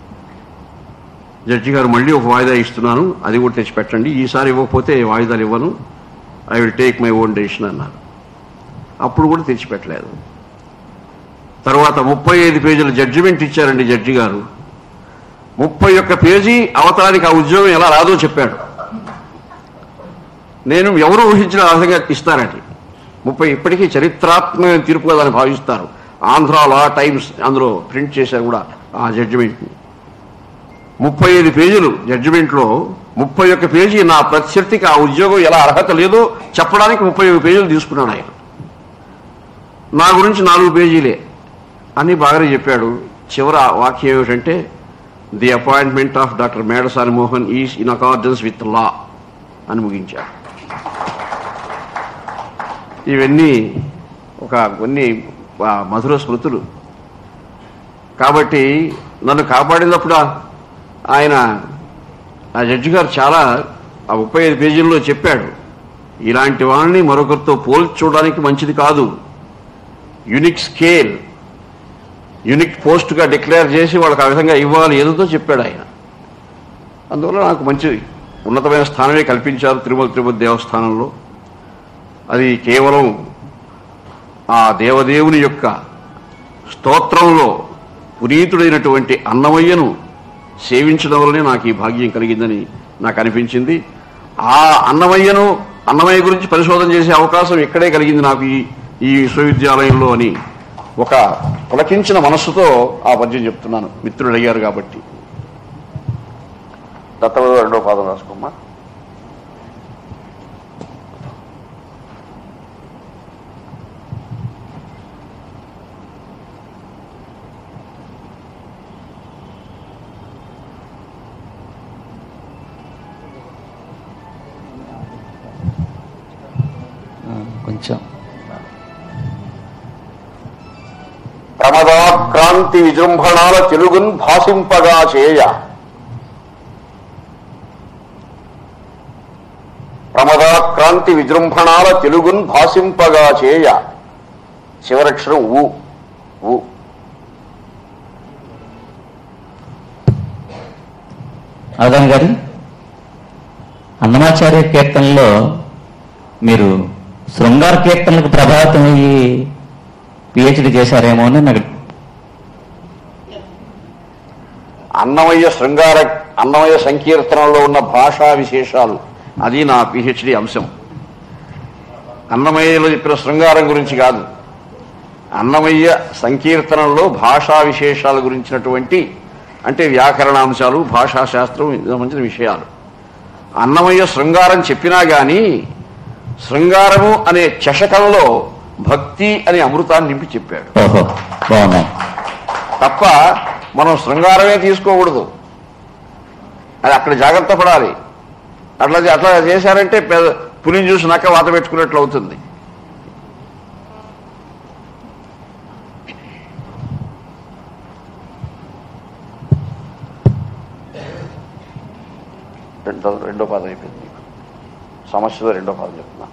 జడ్జి గారు మళ్ళీ ఒక వాయిదా ఇస్తున్నాను అది కూడా తెచ్చి పెట్టండి ఈసారి ఇవ్వకపోతే వాయిదాలు ఇవ్వను I will take my own decision అన్నారు అప్పుడు కూడా తెచ్చిపెట్టలేదు తర్వాత ముప్పై ఐదు పేజీల జడ్జిమెంట్ ఇచ్చారండి జడ్జి గారు ముప్పై ఒక్క పేజీ అవతారికి ఆ ఉద్యోగం ఎలా రాదో చెప్పాడు నేను ఎవరు ఊహించిన విధంగా ఇస్తారండి ముప్పై ఇప్పటికీ చరిత్రాత్మకమైన తీర్పు కదా అని భావిస్తారు ఆంధ్ర లా టైమ్స్ అందులో ప్రింట్ చేశారు కూడా ఆ జడ్జిమెంట్ని ముప్పై ఐదు పేజీలు జడ్జిమెంట్లో ముప్పై ఒక్క పేజీ నా ప్రత్యర్థికి ఆ ఉద్యోగం ఎలా అర్హత లేదో చెప్పడానికి ముప్పై ఐదు పేజీలు తీసుకున్నాడు ఆయన నా గురించి నాలుగు పేజీలే అని బాగానే చెప్పాడు చివరి వాక్యం ఏమిటంటే the appointment of doctor Medasani Mohan is in accordance with law అని ముగించాడు ఇవన్నీ ఒక కొన్ని ఆ, మధుర స్మృతులు కాబట్టి నన్ను కాపాడినప్పుడు ఆ- ఆయన ఆ జడ్జి గారు చాలా ఆ ముప్పై ఐదు పేజీల్లో చెప్పాడు ఇలాంటి వాళ్ళని మరొకరితో పోల్చి చూడడానికి మంచిది కాదు యునిక్ స్కేల్ యునిక్ పోస్ట్గా డిక్లేర్ చేసి వాళ్ళకి ఆ విధంగా ఇవ్వాలి ఏదో చెప్పాడు ఆయన అందువల్ల నాకు మంచి ఉన్నతమైన స్థానమే కల్పించారు తిరుమల తిరుపతి దేవస్థానంలో అది కేవలం ఆ దేవదేవుని యొక్క స్తోత్రంలో పునీతుడైనటువంటి అన్నమయ్యను సేవించడం వల్లనే నాకు ఈ భాగ్యం కలిగిందని నాకు అనిపించింది ఆ అన్నమయ్యను అన్నమయ్య గురించి పరిశోధన చేసే అవకాశం ఇక్కడే కలిగింది నాకు ఈ ఈ విశ్వవిద్యాలయంలో అని ఒక పులకించిన మనస్సుతో ఆ పద్యం చెప్తున్నాను మిత్రుడు అడిగారు కాబట్టి దత్తవధు రెండో పాదం రాసుకోమ్మా కొంచెం ప్రమదాక్రాంతి విజృంభణాల తెలుగున్ భాసింపగా చేయ ప్రమదాక్రాంతి విజృంభణాల తెలుగున్ భాసింపగా చేయ చివరక్షరం ఊ ఊ అవధాన్ గారు అన్నమాచార్య కీర్తనలో మీరు శృంగార కీర్తనలకు ప్రభావితం అయ్యి పిహెచ్డి చేశారేమో అని నాకు అన్నమయ్య శృంగార అన్నమయ్య సంకీర్తనలో ఉన్న భాషా విశేషాలు అది నా పిహెచ్డి అంశం అన్నమయ్యలో చెప్పిన శృంగారం గురించి కాదు అన్నమయ్య సంకీర్తనలో భాషా విశేషాల గురించినటువంటి అంటే వ్యాకరణాంశాలు భాషా శాస్త్రం సంబంధించిన విషయాలు అన్నమయ్య శృంగారం చెప్పినా గాని శృంగారము అనే చషకంలో భక్తి అనే అమృతాన్ని నింపి చెప్పాడు ఓహో బాగున్నాయి తప్ప మనం శృంగారమే తీసుకోకూడదు అది అక్కడ జాగ్రత్త పడాలి అట్లా అట్లా చేశారంటే పెద్ద పులిని చూసి నక్క వాత పెట్టుకున్నట్లు అవుతుంది రెండో రెండో పాదం అయిపోయింది మీకు. సమస్యలో రెండో పాదం చెప్తున్నా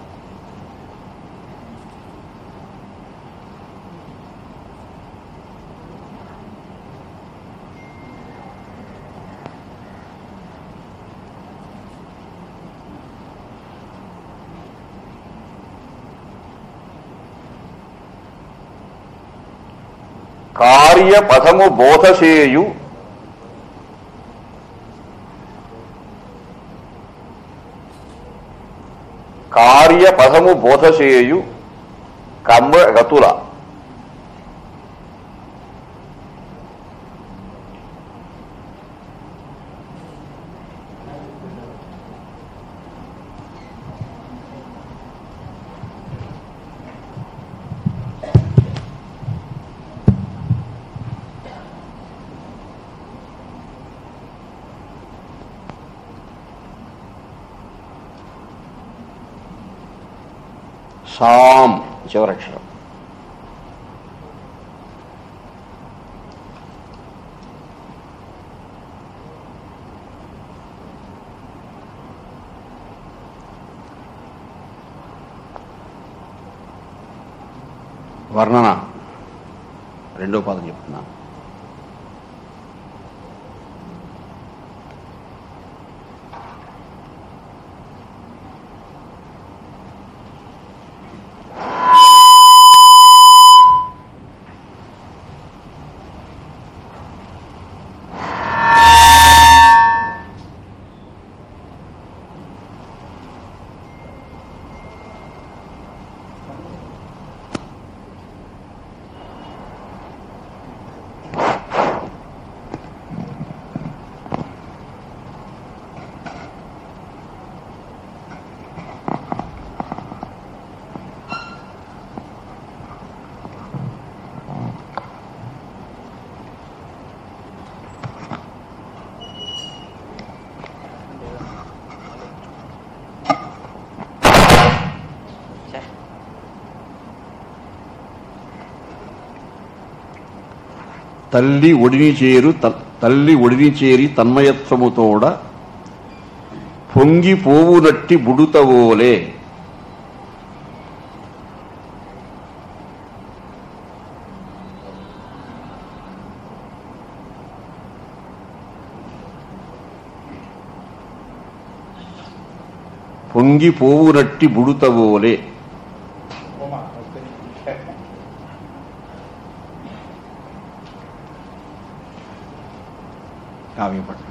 కార్యపథము బోధసేయు కార్యపథము బోధసేయు కమ్మ గతుల సాం చివరక్షరం వర్ణన రెండో పాదం చెప్తున్నాను తల్లి ఒడిని చేరు త- తల్లి ఒడిని చేరి తన్మయత్వముతోడ పొంగి పోవునట్టి బుడుతవోలే పొంగి పోవునట్టి బుడుతవోలే కావ్యం పట్టు.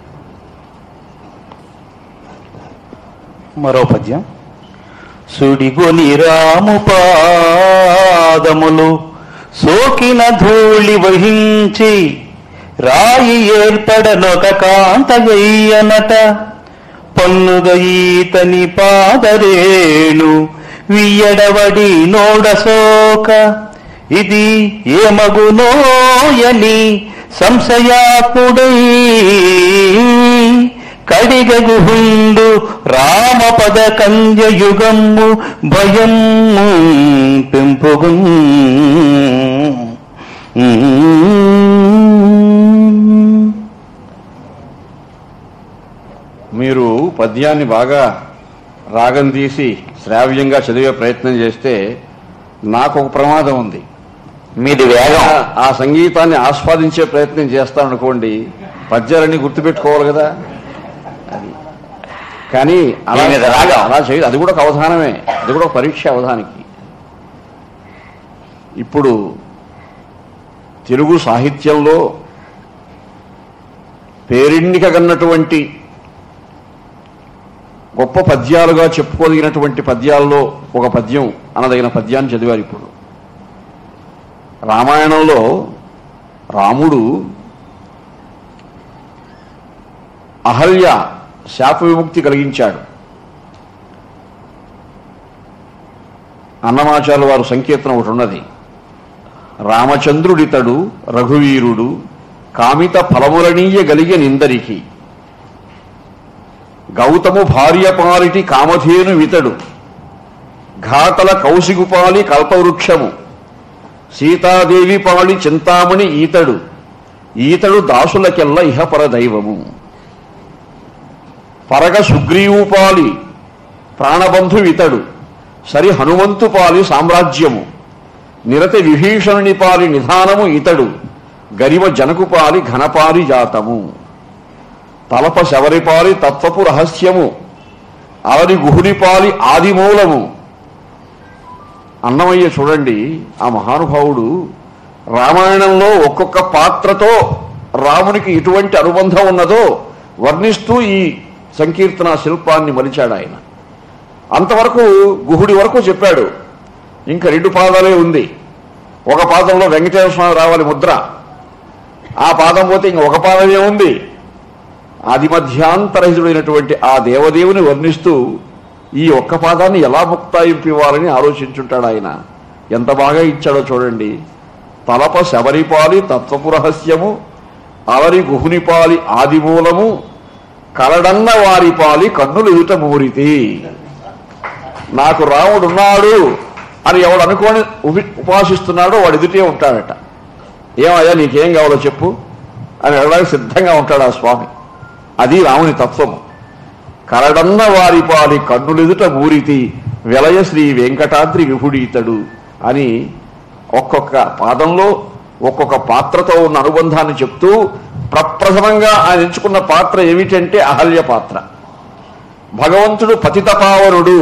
మరో పద్యం సుడిగొని రాము పాదములు సోకిన ధూళి వహించి రాయి ఏర్పడనొక కాంతగయ్యనట పన్నుగ ఈతని పాదరేణు వియ్యడవడి నోడసోక ఇది ఏమగునోయని సంశయాత్ముడై కడిగగుహుండు రామపద కంజయుగమ్ము భయం పెంపుగు మీరు పద్యాన్ని బాగా రాగం తీసి శ్రావ్యంగా చదివే ప్రయత్నం చేస్తే నాకు ఒక ప్రమాదం ఉంది మీది వేగం ఆ సంగీతాన్ని ఆస్వాదించే ప్రయత్నం చేస్తామనుకోండి పద్యాలన్నీ గుర్తుపెట్టుకోవాలి కదా అది కానీ అలా దీని మీద రాగం. అలా చేయదు అది కూడా ఒక అవధానమే అది కూడా ఒక పరీక్ష అవధానికి ఇప్పుడు తెలుగు సాహిత్యంలో పేరెన్నిక కన్నటువంటి గొప్ప పద్యాలుగా చెప్పుకోదగినటువంటి పద్యాల్లో ఒక పద్యం అనదగిన పద్యాన్ని చదివారు ఇప్పుడు రామాయణంలో రాముడు అహల్య శాప విముక్తి కలిగించాడు అన్నమాచార్య వారు సంకీర్తన ఒకటి ఉన్నది రామచంద్రుడితడు రఘువీరుడు కామిత ఫలములనీయ గలిగే నిందరికి గౌతము భార్య పాలిటి కామధేను వితడు ఘాతల కౌశిగుపాలి కల్పవృక్షము సీతాదేవి పాలి చింతామణి ఈతడు ఈతడు దాసులకెల్ల ఇహపర దైవము పరగ సుగ్రీవు పాలి ప్రాణబంధు ఇతడు సరి హనుమంతు పాలి సామ్రాజ్యము నిరతి విభీషణుని పాలి నిధానము ఇతడు గరిమ జనకు పాలి ఘనపారి జాతము తలప శవరిపాలి తత్వపు రహస్యము అవరి గుహునిపాలి ఆదిమూలము అన్నమయ్య చూడండి ఆ మహానుభావుడు రామాయణంలో ఒక్కొక్క పాత్రతో రామునికి ఎటువంటి అనుబంధం ఉన్నదో వర్ణిస్తూ ఈ సంకీర్తన శిల్పాన్ని మలిచాడు ఆయన అంతవరకు గుహుడి వరకు చెప్పాడు ఇంకా రెండు పాదాలే ఉంది ఒక పాదంలో వెంకటేశ్వర స్వామి రావాలి ముద్ర ఆ పాదం పోతే ఇంక ఒక పాదమే ఉంది ఆది మధ్యాంతరహితుడైనటువంటి ఆ దేవదేవుని వర్ణిస్తూ ఈ ఒక్క పాదాన్ని ఎలా ముక్తాయింపు ఇవ్వాలని ఆలోచించుంటాడు ఆయన ఎంత బాగా ఇచ్చాడో చూడండి తలప శబరిపాలి తత్వపు రహస్యము అలరి గుహునిపాలి ఆదిమూలము కలడన్న వారిపాలి కన్నులు ఎదుట మూరితి నాకు రాముడున్నాడు అని ఎవడు అనుకోని ఉపి- ఉపాసిస్తున్నాడో వాడు ఎదుటే ఉంటాడట ఏమయ్యా నీకేం కావాలో చెప్పు అని అడగడానికి సిద్ధంగా ఉంటాడు ఆ స్వామి అది రాముని తత్వము కరడన్న వారిపాలి కన్నులెదుట మూరితి వెలయ శ్రీ వెంకటాద్రి విభుడీతడు అని ఒక్కొక్క పాదంలో ఒక్కొక్క పాత్రతో ఉన్న అనుబంధాన్ని చెప్తూ ప్రప్రథమంగా ఆయన ఎంచుకున్న పాత్ర ఏమిటంటే అహల్య పాత్ర భగవంతుడు పతితపావనుడు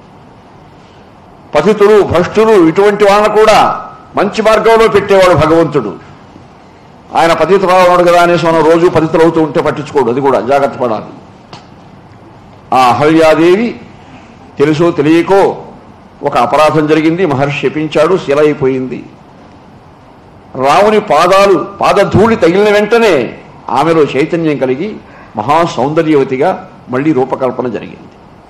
పతితులు భ్రష్టులు ఇటువంటి వాళ్ళను కూడా మంచి మార్గంలో పెట్టేవాడు భగవంతుడు ఆయన పతిత పావనుడు కదా అనేసి మనం రోజు పతితులు అవుతూ ఉంటే పట్టించుకోడు అది కూడా జాగ్రత్త పడాలి ఆ అహల్యాదేవి తెలుసో తెలియకో ఒక అపరాధం జరిగింది మహర్షి శపించాడు శిల అయిపోయింది రాముని పాదాలు పాదధూళి తగిలిన వెంటనే ఆమెలో చైతన్యం కలిగి మహా సౌందర్యవతిగా మళ్ళీ రూపకల్పన జరిగింది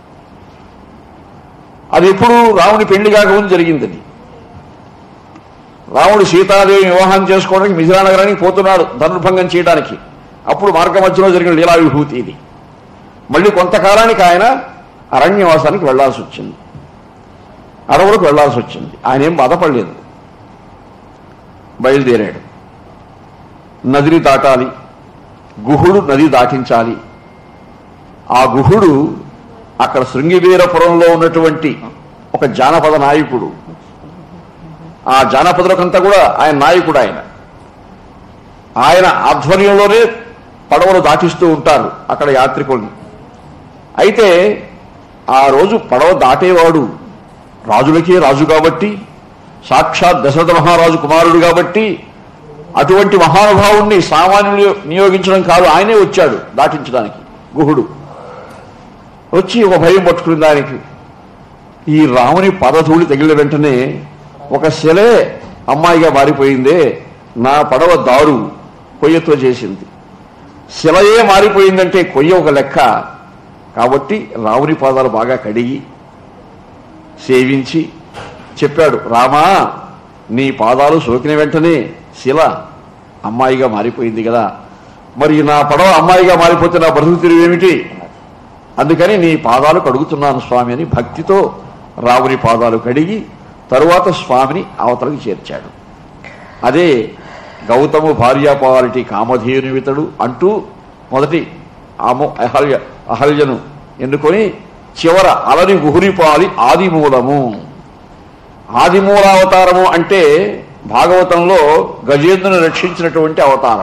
అది ఎప్పుడు రాముని పెళ్లి కాకముందు జరిగింది అది రాముడు సీతాదేవి వివాహం చేసుకోవడానికి మిథిలా నగరానికి పోతున్నాడు ధనుర్భంగం చేయడానికి అప్పుడు మార్గ మధ్యలో జరిగిన లీలా విభూతి ఇది మళ్ళీ కొంతకాలానికి ఆయన అరణ్యవాసానికి వెళ్లాల్సి వచ్చింది అడవులకు వెళ్లాల్సి వచ్చింది ఆయన ఏం బాధపడలేదు బయలుదేరాడు నదిని దాటాలి గుహుడు నది దాటించాలి ఆ గుహుడు అక్కడ శృంగివీరపురంలో ఉన్నటువంటి ఒక జానపద నాయకుడు ఆ జానపదులకంతా కూడా ఆయన నాయకుడు ఆయన ఆయన ఆధ్వర్యంలోనే పడవలు దాటిస్తూ ఉంటారు అక్కడ యాత్రికుల్ని అయితే ఆ రోజు పడవ దాటేవాడు రాజులకే రాజు కాబట్టి సాక్షాత్ దశరథ మహారాజు కుమారుడు కాబట్టి అటువంటి మహానుభావుణ్ణి సామాన్యులు నియోగించడం కాదు ఆయనే వచ్చాడు దాటించడానికి గుహుడు వచ్చి ఒక భయం పట్టుకుని దానికి ఈ రాముని పదధూళి తగిలిన వెంటనే ఒక శిలే అమ్మాయిగా మారిపోయిందే నా పడవ దారు కొయ్యతో చేసింది శిలయే మారిపోయిందంటే కొయ్య ఒక లెక్క కాబట్టి రాముని పాదాలు బాగా కడిగి సేవించి చెప్పాడు రామా నీ పాదాలు సోకిన వెంటనే శిల అమ్మాయిగా మారిపోయింది కదా మరి నా పడవ అమ్మాయిగా మారిపోతే నా బ్రతుకు తిరుగు ఏమిటి అందుకని నీ పాదాలు కడుగుతున్నాను స్వామి అని భక్తితో రాముని పాదాలు కడిగి తరువాత స్వామిని అవతలకు చేర్చాడు అదే గౌతము భార్యాపాలిటి కామధేనువితడు అంటూ మొదటి ఆమో అహల్య అహల్యను ఎన్నుకొని చివర అలని గుహురిపాలి ఆదిమూలము ఆదిమూలావతారము అంటే భాగవతంలో గజేంద్రుని రక్షించినటువంటి అవతారం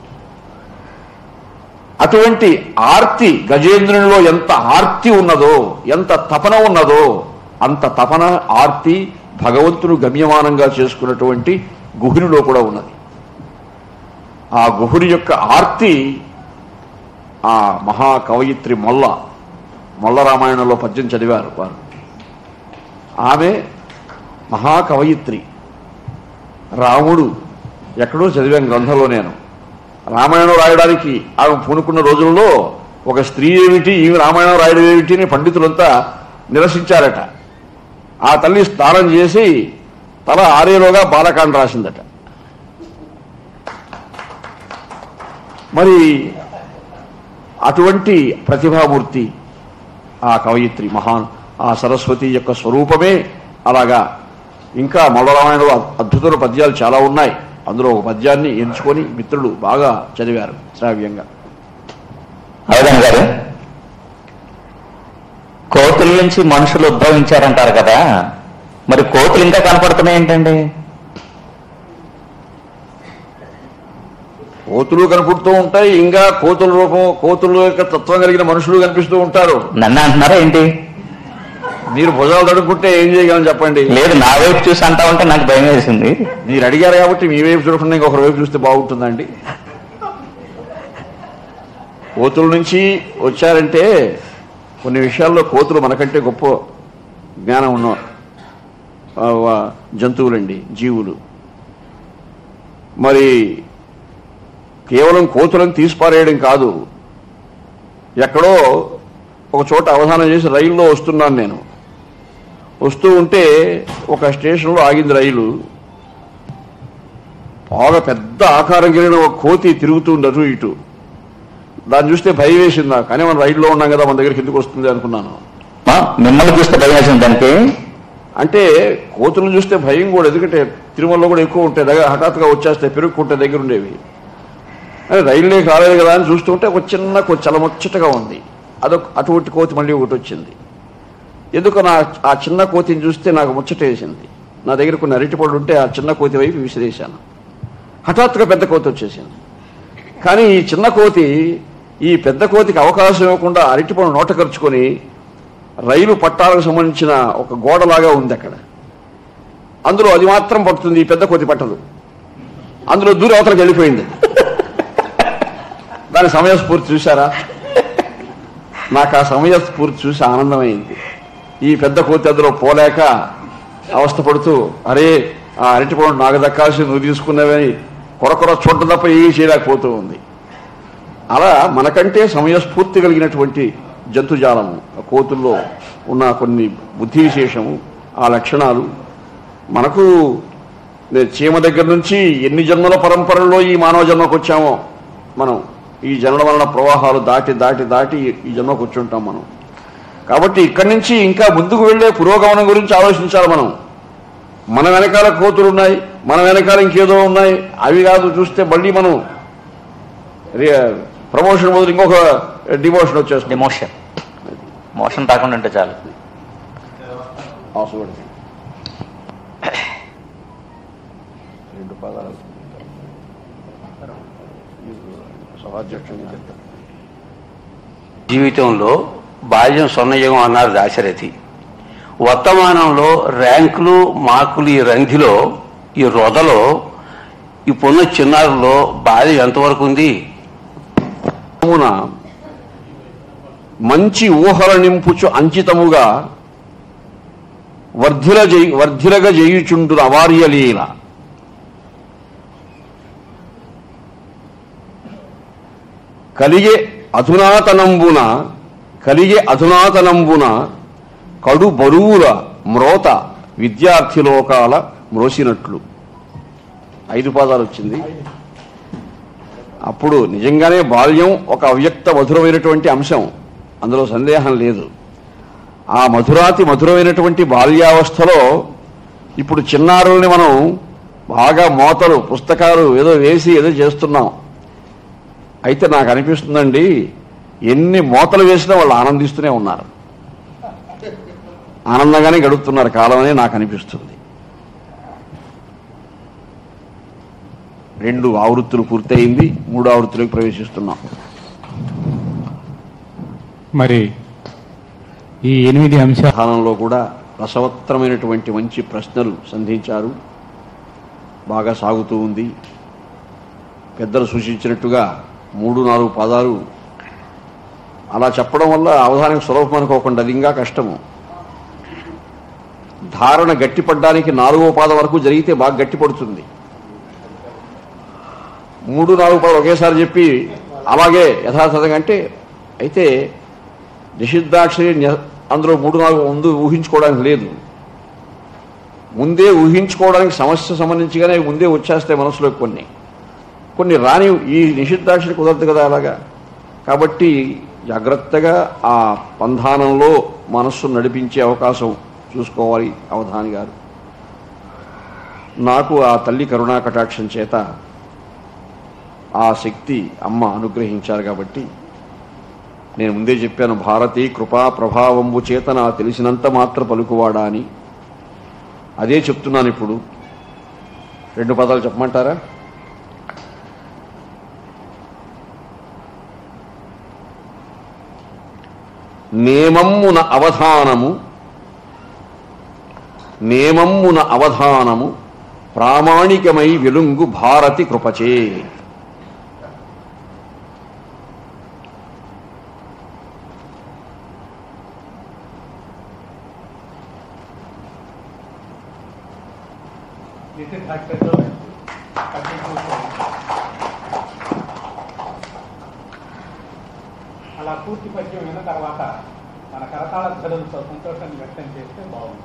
అటువంటి ఆర్తి గజేంద్రునిలో ఎంత ఆర్తి ఉన్నదో ఎంత తపన ఉన్నదో అంత తపన ఆర్తి భగవంతుడు గమ్యమానంగా చేసుకున్నటువంటి గుహునిలో కూడా ఉన్నది ఆ గుహుని యొక్క ఆర్తి ఆ మహాకవయిత్రి మొల్ల మొల్ల రామాయణంలో పద్యం చదివారు వారు ఆమె మహాకవయిత్రి రాముడు ఎక్కడో చదివాను గ్రంథంలో నేను రామాయణం రాయడానికి ఆమె పూనుకున్న రోజుల్లో ఒక స్త్రీ ఏమిటి ఈమె రామాయణం రాయడం ఏమిటి అని పండితులంతా నిరసించారట ఆ తల్లి స్నానం చేసి తల ఆరేలోగా బాలకాండ రాసిందట మరి అటువంటి ప్రతిభామూర్తి ఆ కవయిత్రి మహాన్ ఆ సరస్వతి యొక్క స్వరూపమే అలాగా ఇంకా మొదలరామాయణంలో అద్భుతమైన పద్యాలు చాలా ఉన్నాయి అందులో ఒక పద్యాన్ని ఎంచుకొని మిత్రులు బాగా చదివారు శ్రావ్యంగా అవధన్ గారు కోతుల నుంచి మనుషులు ఉద్భవించారంటారు కదా మరి కోతులు ఇంకా కనపడుతున్నాయి ఏంటండి కోతులు కనపడుతూ ఉంటాయి ఇంకా కోతుల రూపం కోతుల యొక్క తత్వం కలిగిన మనుషులు కనిపిస్తూ ఉంటారు నన్ను అంటున్నారా ఏంటి మీరు భుజాలు తడుకుంటే ఏం చేయగలం చెప్పండి లేదు నా వైపు చూసి అంటా ఉంటే నాకు భయం వేసింది మీరు అడిగారు కాబట్టి మీ వైపు చూడకుండా ఇంకొకరి వైపు చూస్తే బాగుంటుందండి కోతుల నుంచి వచ్చారంటే కొన్ని విషయాల్లో కోతులు మనకంటే గొప్ప జ్ఞానం ఉన్న ఆ, వా- జంతువులండి జీవులు మరి కేవలం కోతులను తీసిపారేయడం కాదు ఎక్కడో ఒక చోట అవధానం చేసి రైల్లో వస్తున్నాను నేను వస్తూ ఉంటే ఒక స్టేషన్లో ఆగింది రైలు బాగా పెద్ద ఆకారం కలిగిన ఒక కోతి తిరుగుతుంది అటు ఇటు దాన్ని చూస్తే భయం వేసింది నాకు కానీ మనం రైల్లో ఉన్నాం కదా మన దగ్గరికి ఎందుకు వస్తుంది అనుకున్నాను ఆ, మిమ్మల్ని చూస్తే భయం వేసింది దానికి అంటే కోతులను చూస్తే భయం కూడా ఎందుకంటే తిరుమలలో కూడా ఎక్కువ ఉంటాయి దగ్గర హఠాత్తుగా వచ్చేస్తాయి పెరుగుకుంటే దగ్గర ఉండేవి అని రైల్లో రాలేదు కదా అని చూస్తుంటే ఒక చిన్న కోతి చాలా ముచ్చటగా ఉంది అదొక అటువంటి కోతి మళ్ళీ ఒకటి వచ్చింది ఎందుకు నా ఆ చిన్న కోతిని చూస్తే నాకు ముచ్చట వేసింది నా దగ్గర కొన్ని అరటిపళ్ళు ఉంటే ఆ చిన్న కోతి వైపు విసిరేశాను హఠాత్తుగా పెద్ద కోతి వచ్చేసింది కానీ ఈ చిన్న కోతి ఈ పెద్ద కోతికి అవకాశం ఇవ్వకుండా అరటిపళ్ళు నోట ఖర్చుకొని రైలు పట్టాలకు సంబంధించిన ఒక గోడలాగా ఉంది అక్కడ అందులో అది మాత్రం పడుతుంది ఈ పెద్ద కోతి పట్టదు అందులో దూరం అవతలకు వెళ్ళిపోయింది దాని సమయస్ఫూర్తి చూశారా నాకు ఆ సమయస్ఫూర్తి చూసి ఆనందమైంది ఈ పెద్ద కోతి అందులో పోలేక అవస్థపడుతూ అరే ఆ అరటిపండు నాకు దక్కాల్సి నువ్వు తీసుకున్నావని కొరకొర చూడటం తప్ప ఏమీ చేయలేకపోతూ ఉంది అలా మనకంటే సమయస్ఫూర్తి కలిగినటువంటి జంతుజాలము ఆ కోతుల్లో ఉన్న కొన్ని బుద్ధి విశేషము ఆ లక్షణాలు మనకు నే- చీమ దగ్గర నుంచి ఎన్ని జన్మల పరంపరలో ఈ మానవ జన్మకు వచ్చామో మనం ఈ జన్మల వలన ప్రవాహాలు దాటి దాటి దాటి ఈ జన్మకు వచ్చి ఉంటాం మనం కాబట్టి ఇక్కడి నుంచి ఇంకా ముందుకు వెళ్ళే పురోగమనం గురించి ఆలోచించాలి మనం మన వెనకాల కోతులు ఉన్నాయి మన వెనకాల ఇంకేదో ఉన్నాయి అవి కాదు చూస్తే మళ్ళీ మనం ప్రమోషన్ బదులు ఇంకొక డిమోషన్ వచ్చేస్తుంది డిమోషన్ మోషన్ రాకుండా ఉంటే చాలు అవసరం రెండు పదాలు సభాధ్యక్షుడు చెప్తారు జీవితంలో బాల్యం స్వర్ణయుగం అన్నారు దాశరథి వర్తమానంలో ర్యాంకులు మార్కులు ఈ రంధిలో ఈ రొదలో ఇప్పుడున్న చిన్నారులో బాల్యం ఎంతవరకు ఉంది కావున మంచి ఊహల నింపుచు అంచితముగా వర్ధిల జయి వర్ధిలగ జయుచుండు అవార్యలీల కలిగే అధునాతనంబున కలిగే అధునాతనంబున కడు బరువుల మ్రోత విద్యార్థి లోకాల మ్రోసినట్లు ఐదు పాదాలు వచ్చింది అప్పుడు నిజంగానే బాల్యం ఒక అవ్యక్త మధురమైనటువంటి అంశం అందులో సందేహం లేదు ఆ మధురాతి మధురమైనటువంటి బాల్యావస్థలో ఇప్పుడు చిన్నారుల్ని మనం బాగా మోతలు పుస్తకాలు ఏదో వేసి ఏదో చేస్తున్నాం అయితే నాకు అనిపిస్తుందండి ఎన్ని మోతలు వేసినా వాళ్ళు ఆనందిస్తూనే ఉన్నారు ఆనందంగానే గడుపుతున్నారు కాలం అని నాకు అనిపిస్తుంది రెండు ఆవృత్తులు పూర్తయింది మూడు ఆవృత్తులకు ప్రవేశిస్తున్నాం మరి ఈ ఎనిమిది అంశాల స్థానంలో కూడా రసవత్తరమైనటువంటి మంచి ప్రశ్నలు సంధించారు బాగా సాగుతూ ఉంది పెద్దలు సూచించినట్టుగా మూడు నాలుగు పదాలు అలా చెప్పడం వల్ల అవధానికి సులభం అనుకోకుండా అది ఇంకా కష్టము ధారణ గట్టిపడ్డానికి నాలుగో పాదం వరకు జరిగితే బాగా గట్టిపడుతుంది మూడు నాలుగు పదాలు ఒకేసారి చెప్పి అలాగే యథాతథంగా అంటే అయితే నిషిద్ధాక్షరి న్య- అందులో మూడు నాలుగు ముందు ఊహించుకోవడానికి లేదు ముందే ఊహించుకోవడానికి సమస్య సంబంధించిగానే ముందే వచ్చేస్తాయి మనసులోకి కొన్ని కొన్ని రాని ఈ నిషిద్ధాక్షరి కుదరదు కదా అలాగా కాబట్టి జాగ్రత్తగా ఆ పంధానంలో మనస్సు నడిపించే అవకాశం చూసుకోవాలి అవధాని గారు నాకు ఆ తల్లి కరుణా కటాక్షం చేత ఆ శక్తి అమ్మ అనుగ్రహించారు కాబట్టి నేను ముందే చెప్పాను భారతీ కృపా ప్రభావంబు చేత నా తెలిసినంత మాత్ర పలుకువాడా అని అదే చెప్తున్నాను ఇప్పుడు రెండు పదాలు చెప్పమంటారా నేమమ్మున అవధానము నేమమ్మున అవధానము ప్రామాణికమై వెలుంగు భారతి కృపచే అలా పూర్తి పద్యం విన్న తర్వాత మన కరతాళ ధ్వనులతో సంతోషాన్ని వ్యక్తం చేస్తే బాగుంటుంది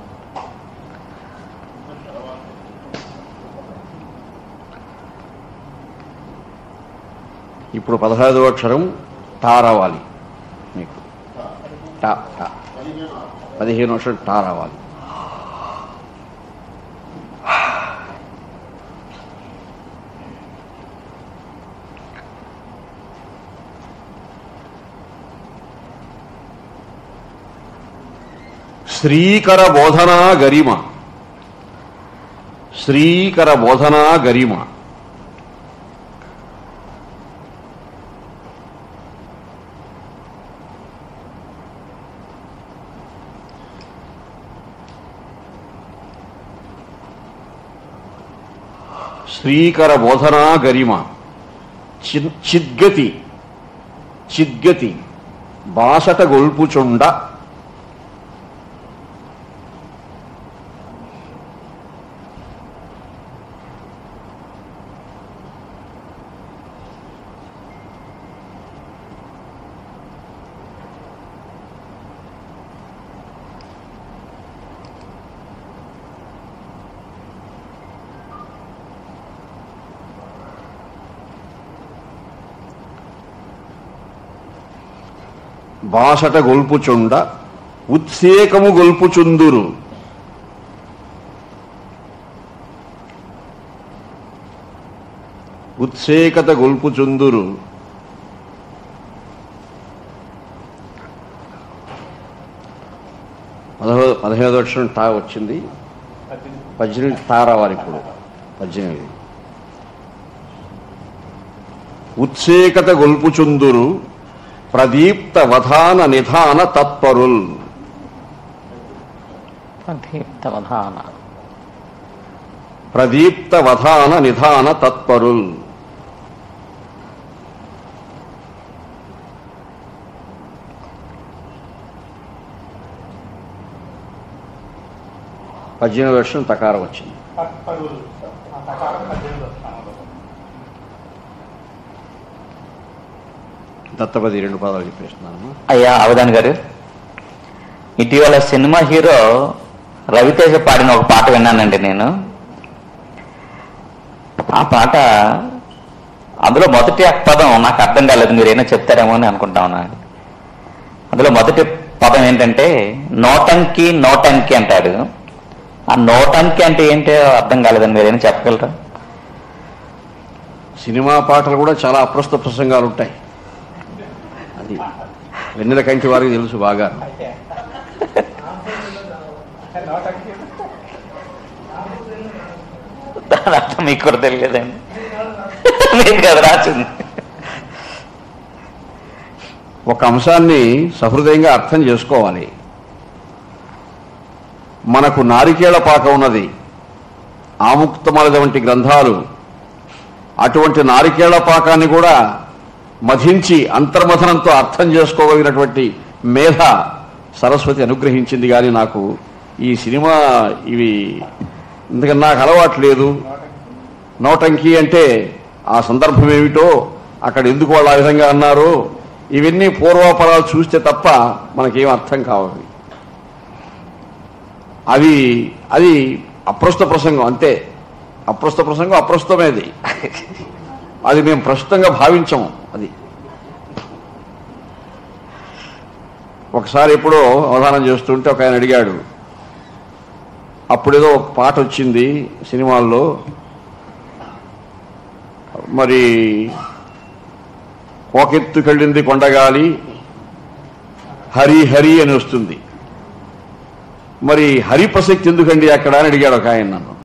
ఇప్పుడు పదహారవ అక్షరం టా రావాలి మీకు టా టా పదిహేను అక్షరం టా రావాలి శ్రీకర బోధనా గరిమ శ్రీకర బోధనా గరిమ శ్రీకర బోధనా గరిమ చి- చిద్గతి చిద్గతి బాసట గొల్పుచుండ బాసట గొల్పుచుండ ఉత్సేకము గొల్పుచుందురు ఉత్సేకత గొల్పుచుందురు పదహో పదిహేదో అక్షరం టా వచ్చింది పద్దెనిమిది టా రావాలి ఇప్పుడు పద్దెనిమిది ఉత్సేకత గొల్పుచుందురు ప్రదీప్త వధాన నిధాన తత్పరుల్ ప్రదీప్తవధాన ప్రదీప్త వధాన నిధాన తత్పరుల్ పద్దెనిమిది వర్షం తకారం వచ్చింది దత్తపది రెండు పదాలు చెప్పేస్తున్నాను అయ్యా అవధాన్ గారు ఇటీవల సినిమా హీరో రవితేజ పాడిన ఒక పాట విన్నానండి నేను ఆ పాట అందులో మొదటి పదం నాకు అర్థం కాలేదు మీరు ఏమైనా చెప్తారేమో అని అనుకుంటా ఉన్నాను అందులో మొదటి పదం ఏంటంటే నోటంకి నోటంకి అంటాడు ఆ నోటంకి అంటే ఏంటో అర్థం కాలేదండి మీరు ఏమైనా చెప్పగలరా సినిమా పాటలు కూడా చాలా అప్రస్తుత ప్రసంగాలు ఉంటాయి అది వెన్నెల కంటి వారికి తెలుసు బాగా దాని అర్థం మీకు కూడా తెలియదండి మీకు కదా రాసింది ఒక అంశాన్ని సహృదయంగా అర్థం చేసుకోవాలి మనకు నారికేళ పాక ఉన్నది ఆముక్తమలద వంటి గ్రంథాలు అటువంటి నారికేళ పాకాన్ని కూడా మధించి అంతర్మథనంతో అర్థం చేసుకోగలిగినటువంటి మేధ సరస్వతి అనుగ్రహించింది కానీ నాకు ఈ సినిమా ఇవి ఎందుకని నాకు అలవాటు లేదు నోటంకి అంటే ఆ సందర్భం ఏమిటో అక్కడ ఎందుకు వాళ్ళు ఆ విధంగా అన్నారు ఇవన్నీ పూర్వాపరాలు చూస్తే తప్ప మనకేం అర్థం కావాలి అది అది అప్రస్తుత ప్రసంగం అంతే అప్రస్తుత ప్రసంగం అప్రస్తుతమేది అది మేము ప్రస్తుతంగా భావించము అది ఒకసారి ఎప్పుడో అవధానం చేస్తుంటే ఒక ఆయన అడిగాడు అప్పుడేదో ఒక పాట వచ్చింది సినిమాల్లో మరి ఒకెత్తుకెళ్ళింది కొండగాలి హరి హరి అని వస్తుంది మరి హరి ప్రసక్తి ఎందుకండి అక్కడ అని అడిగాడు ఒక ఆయన నన్ను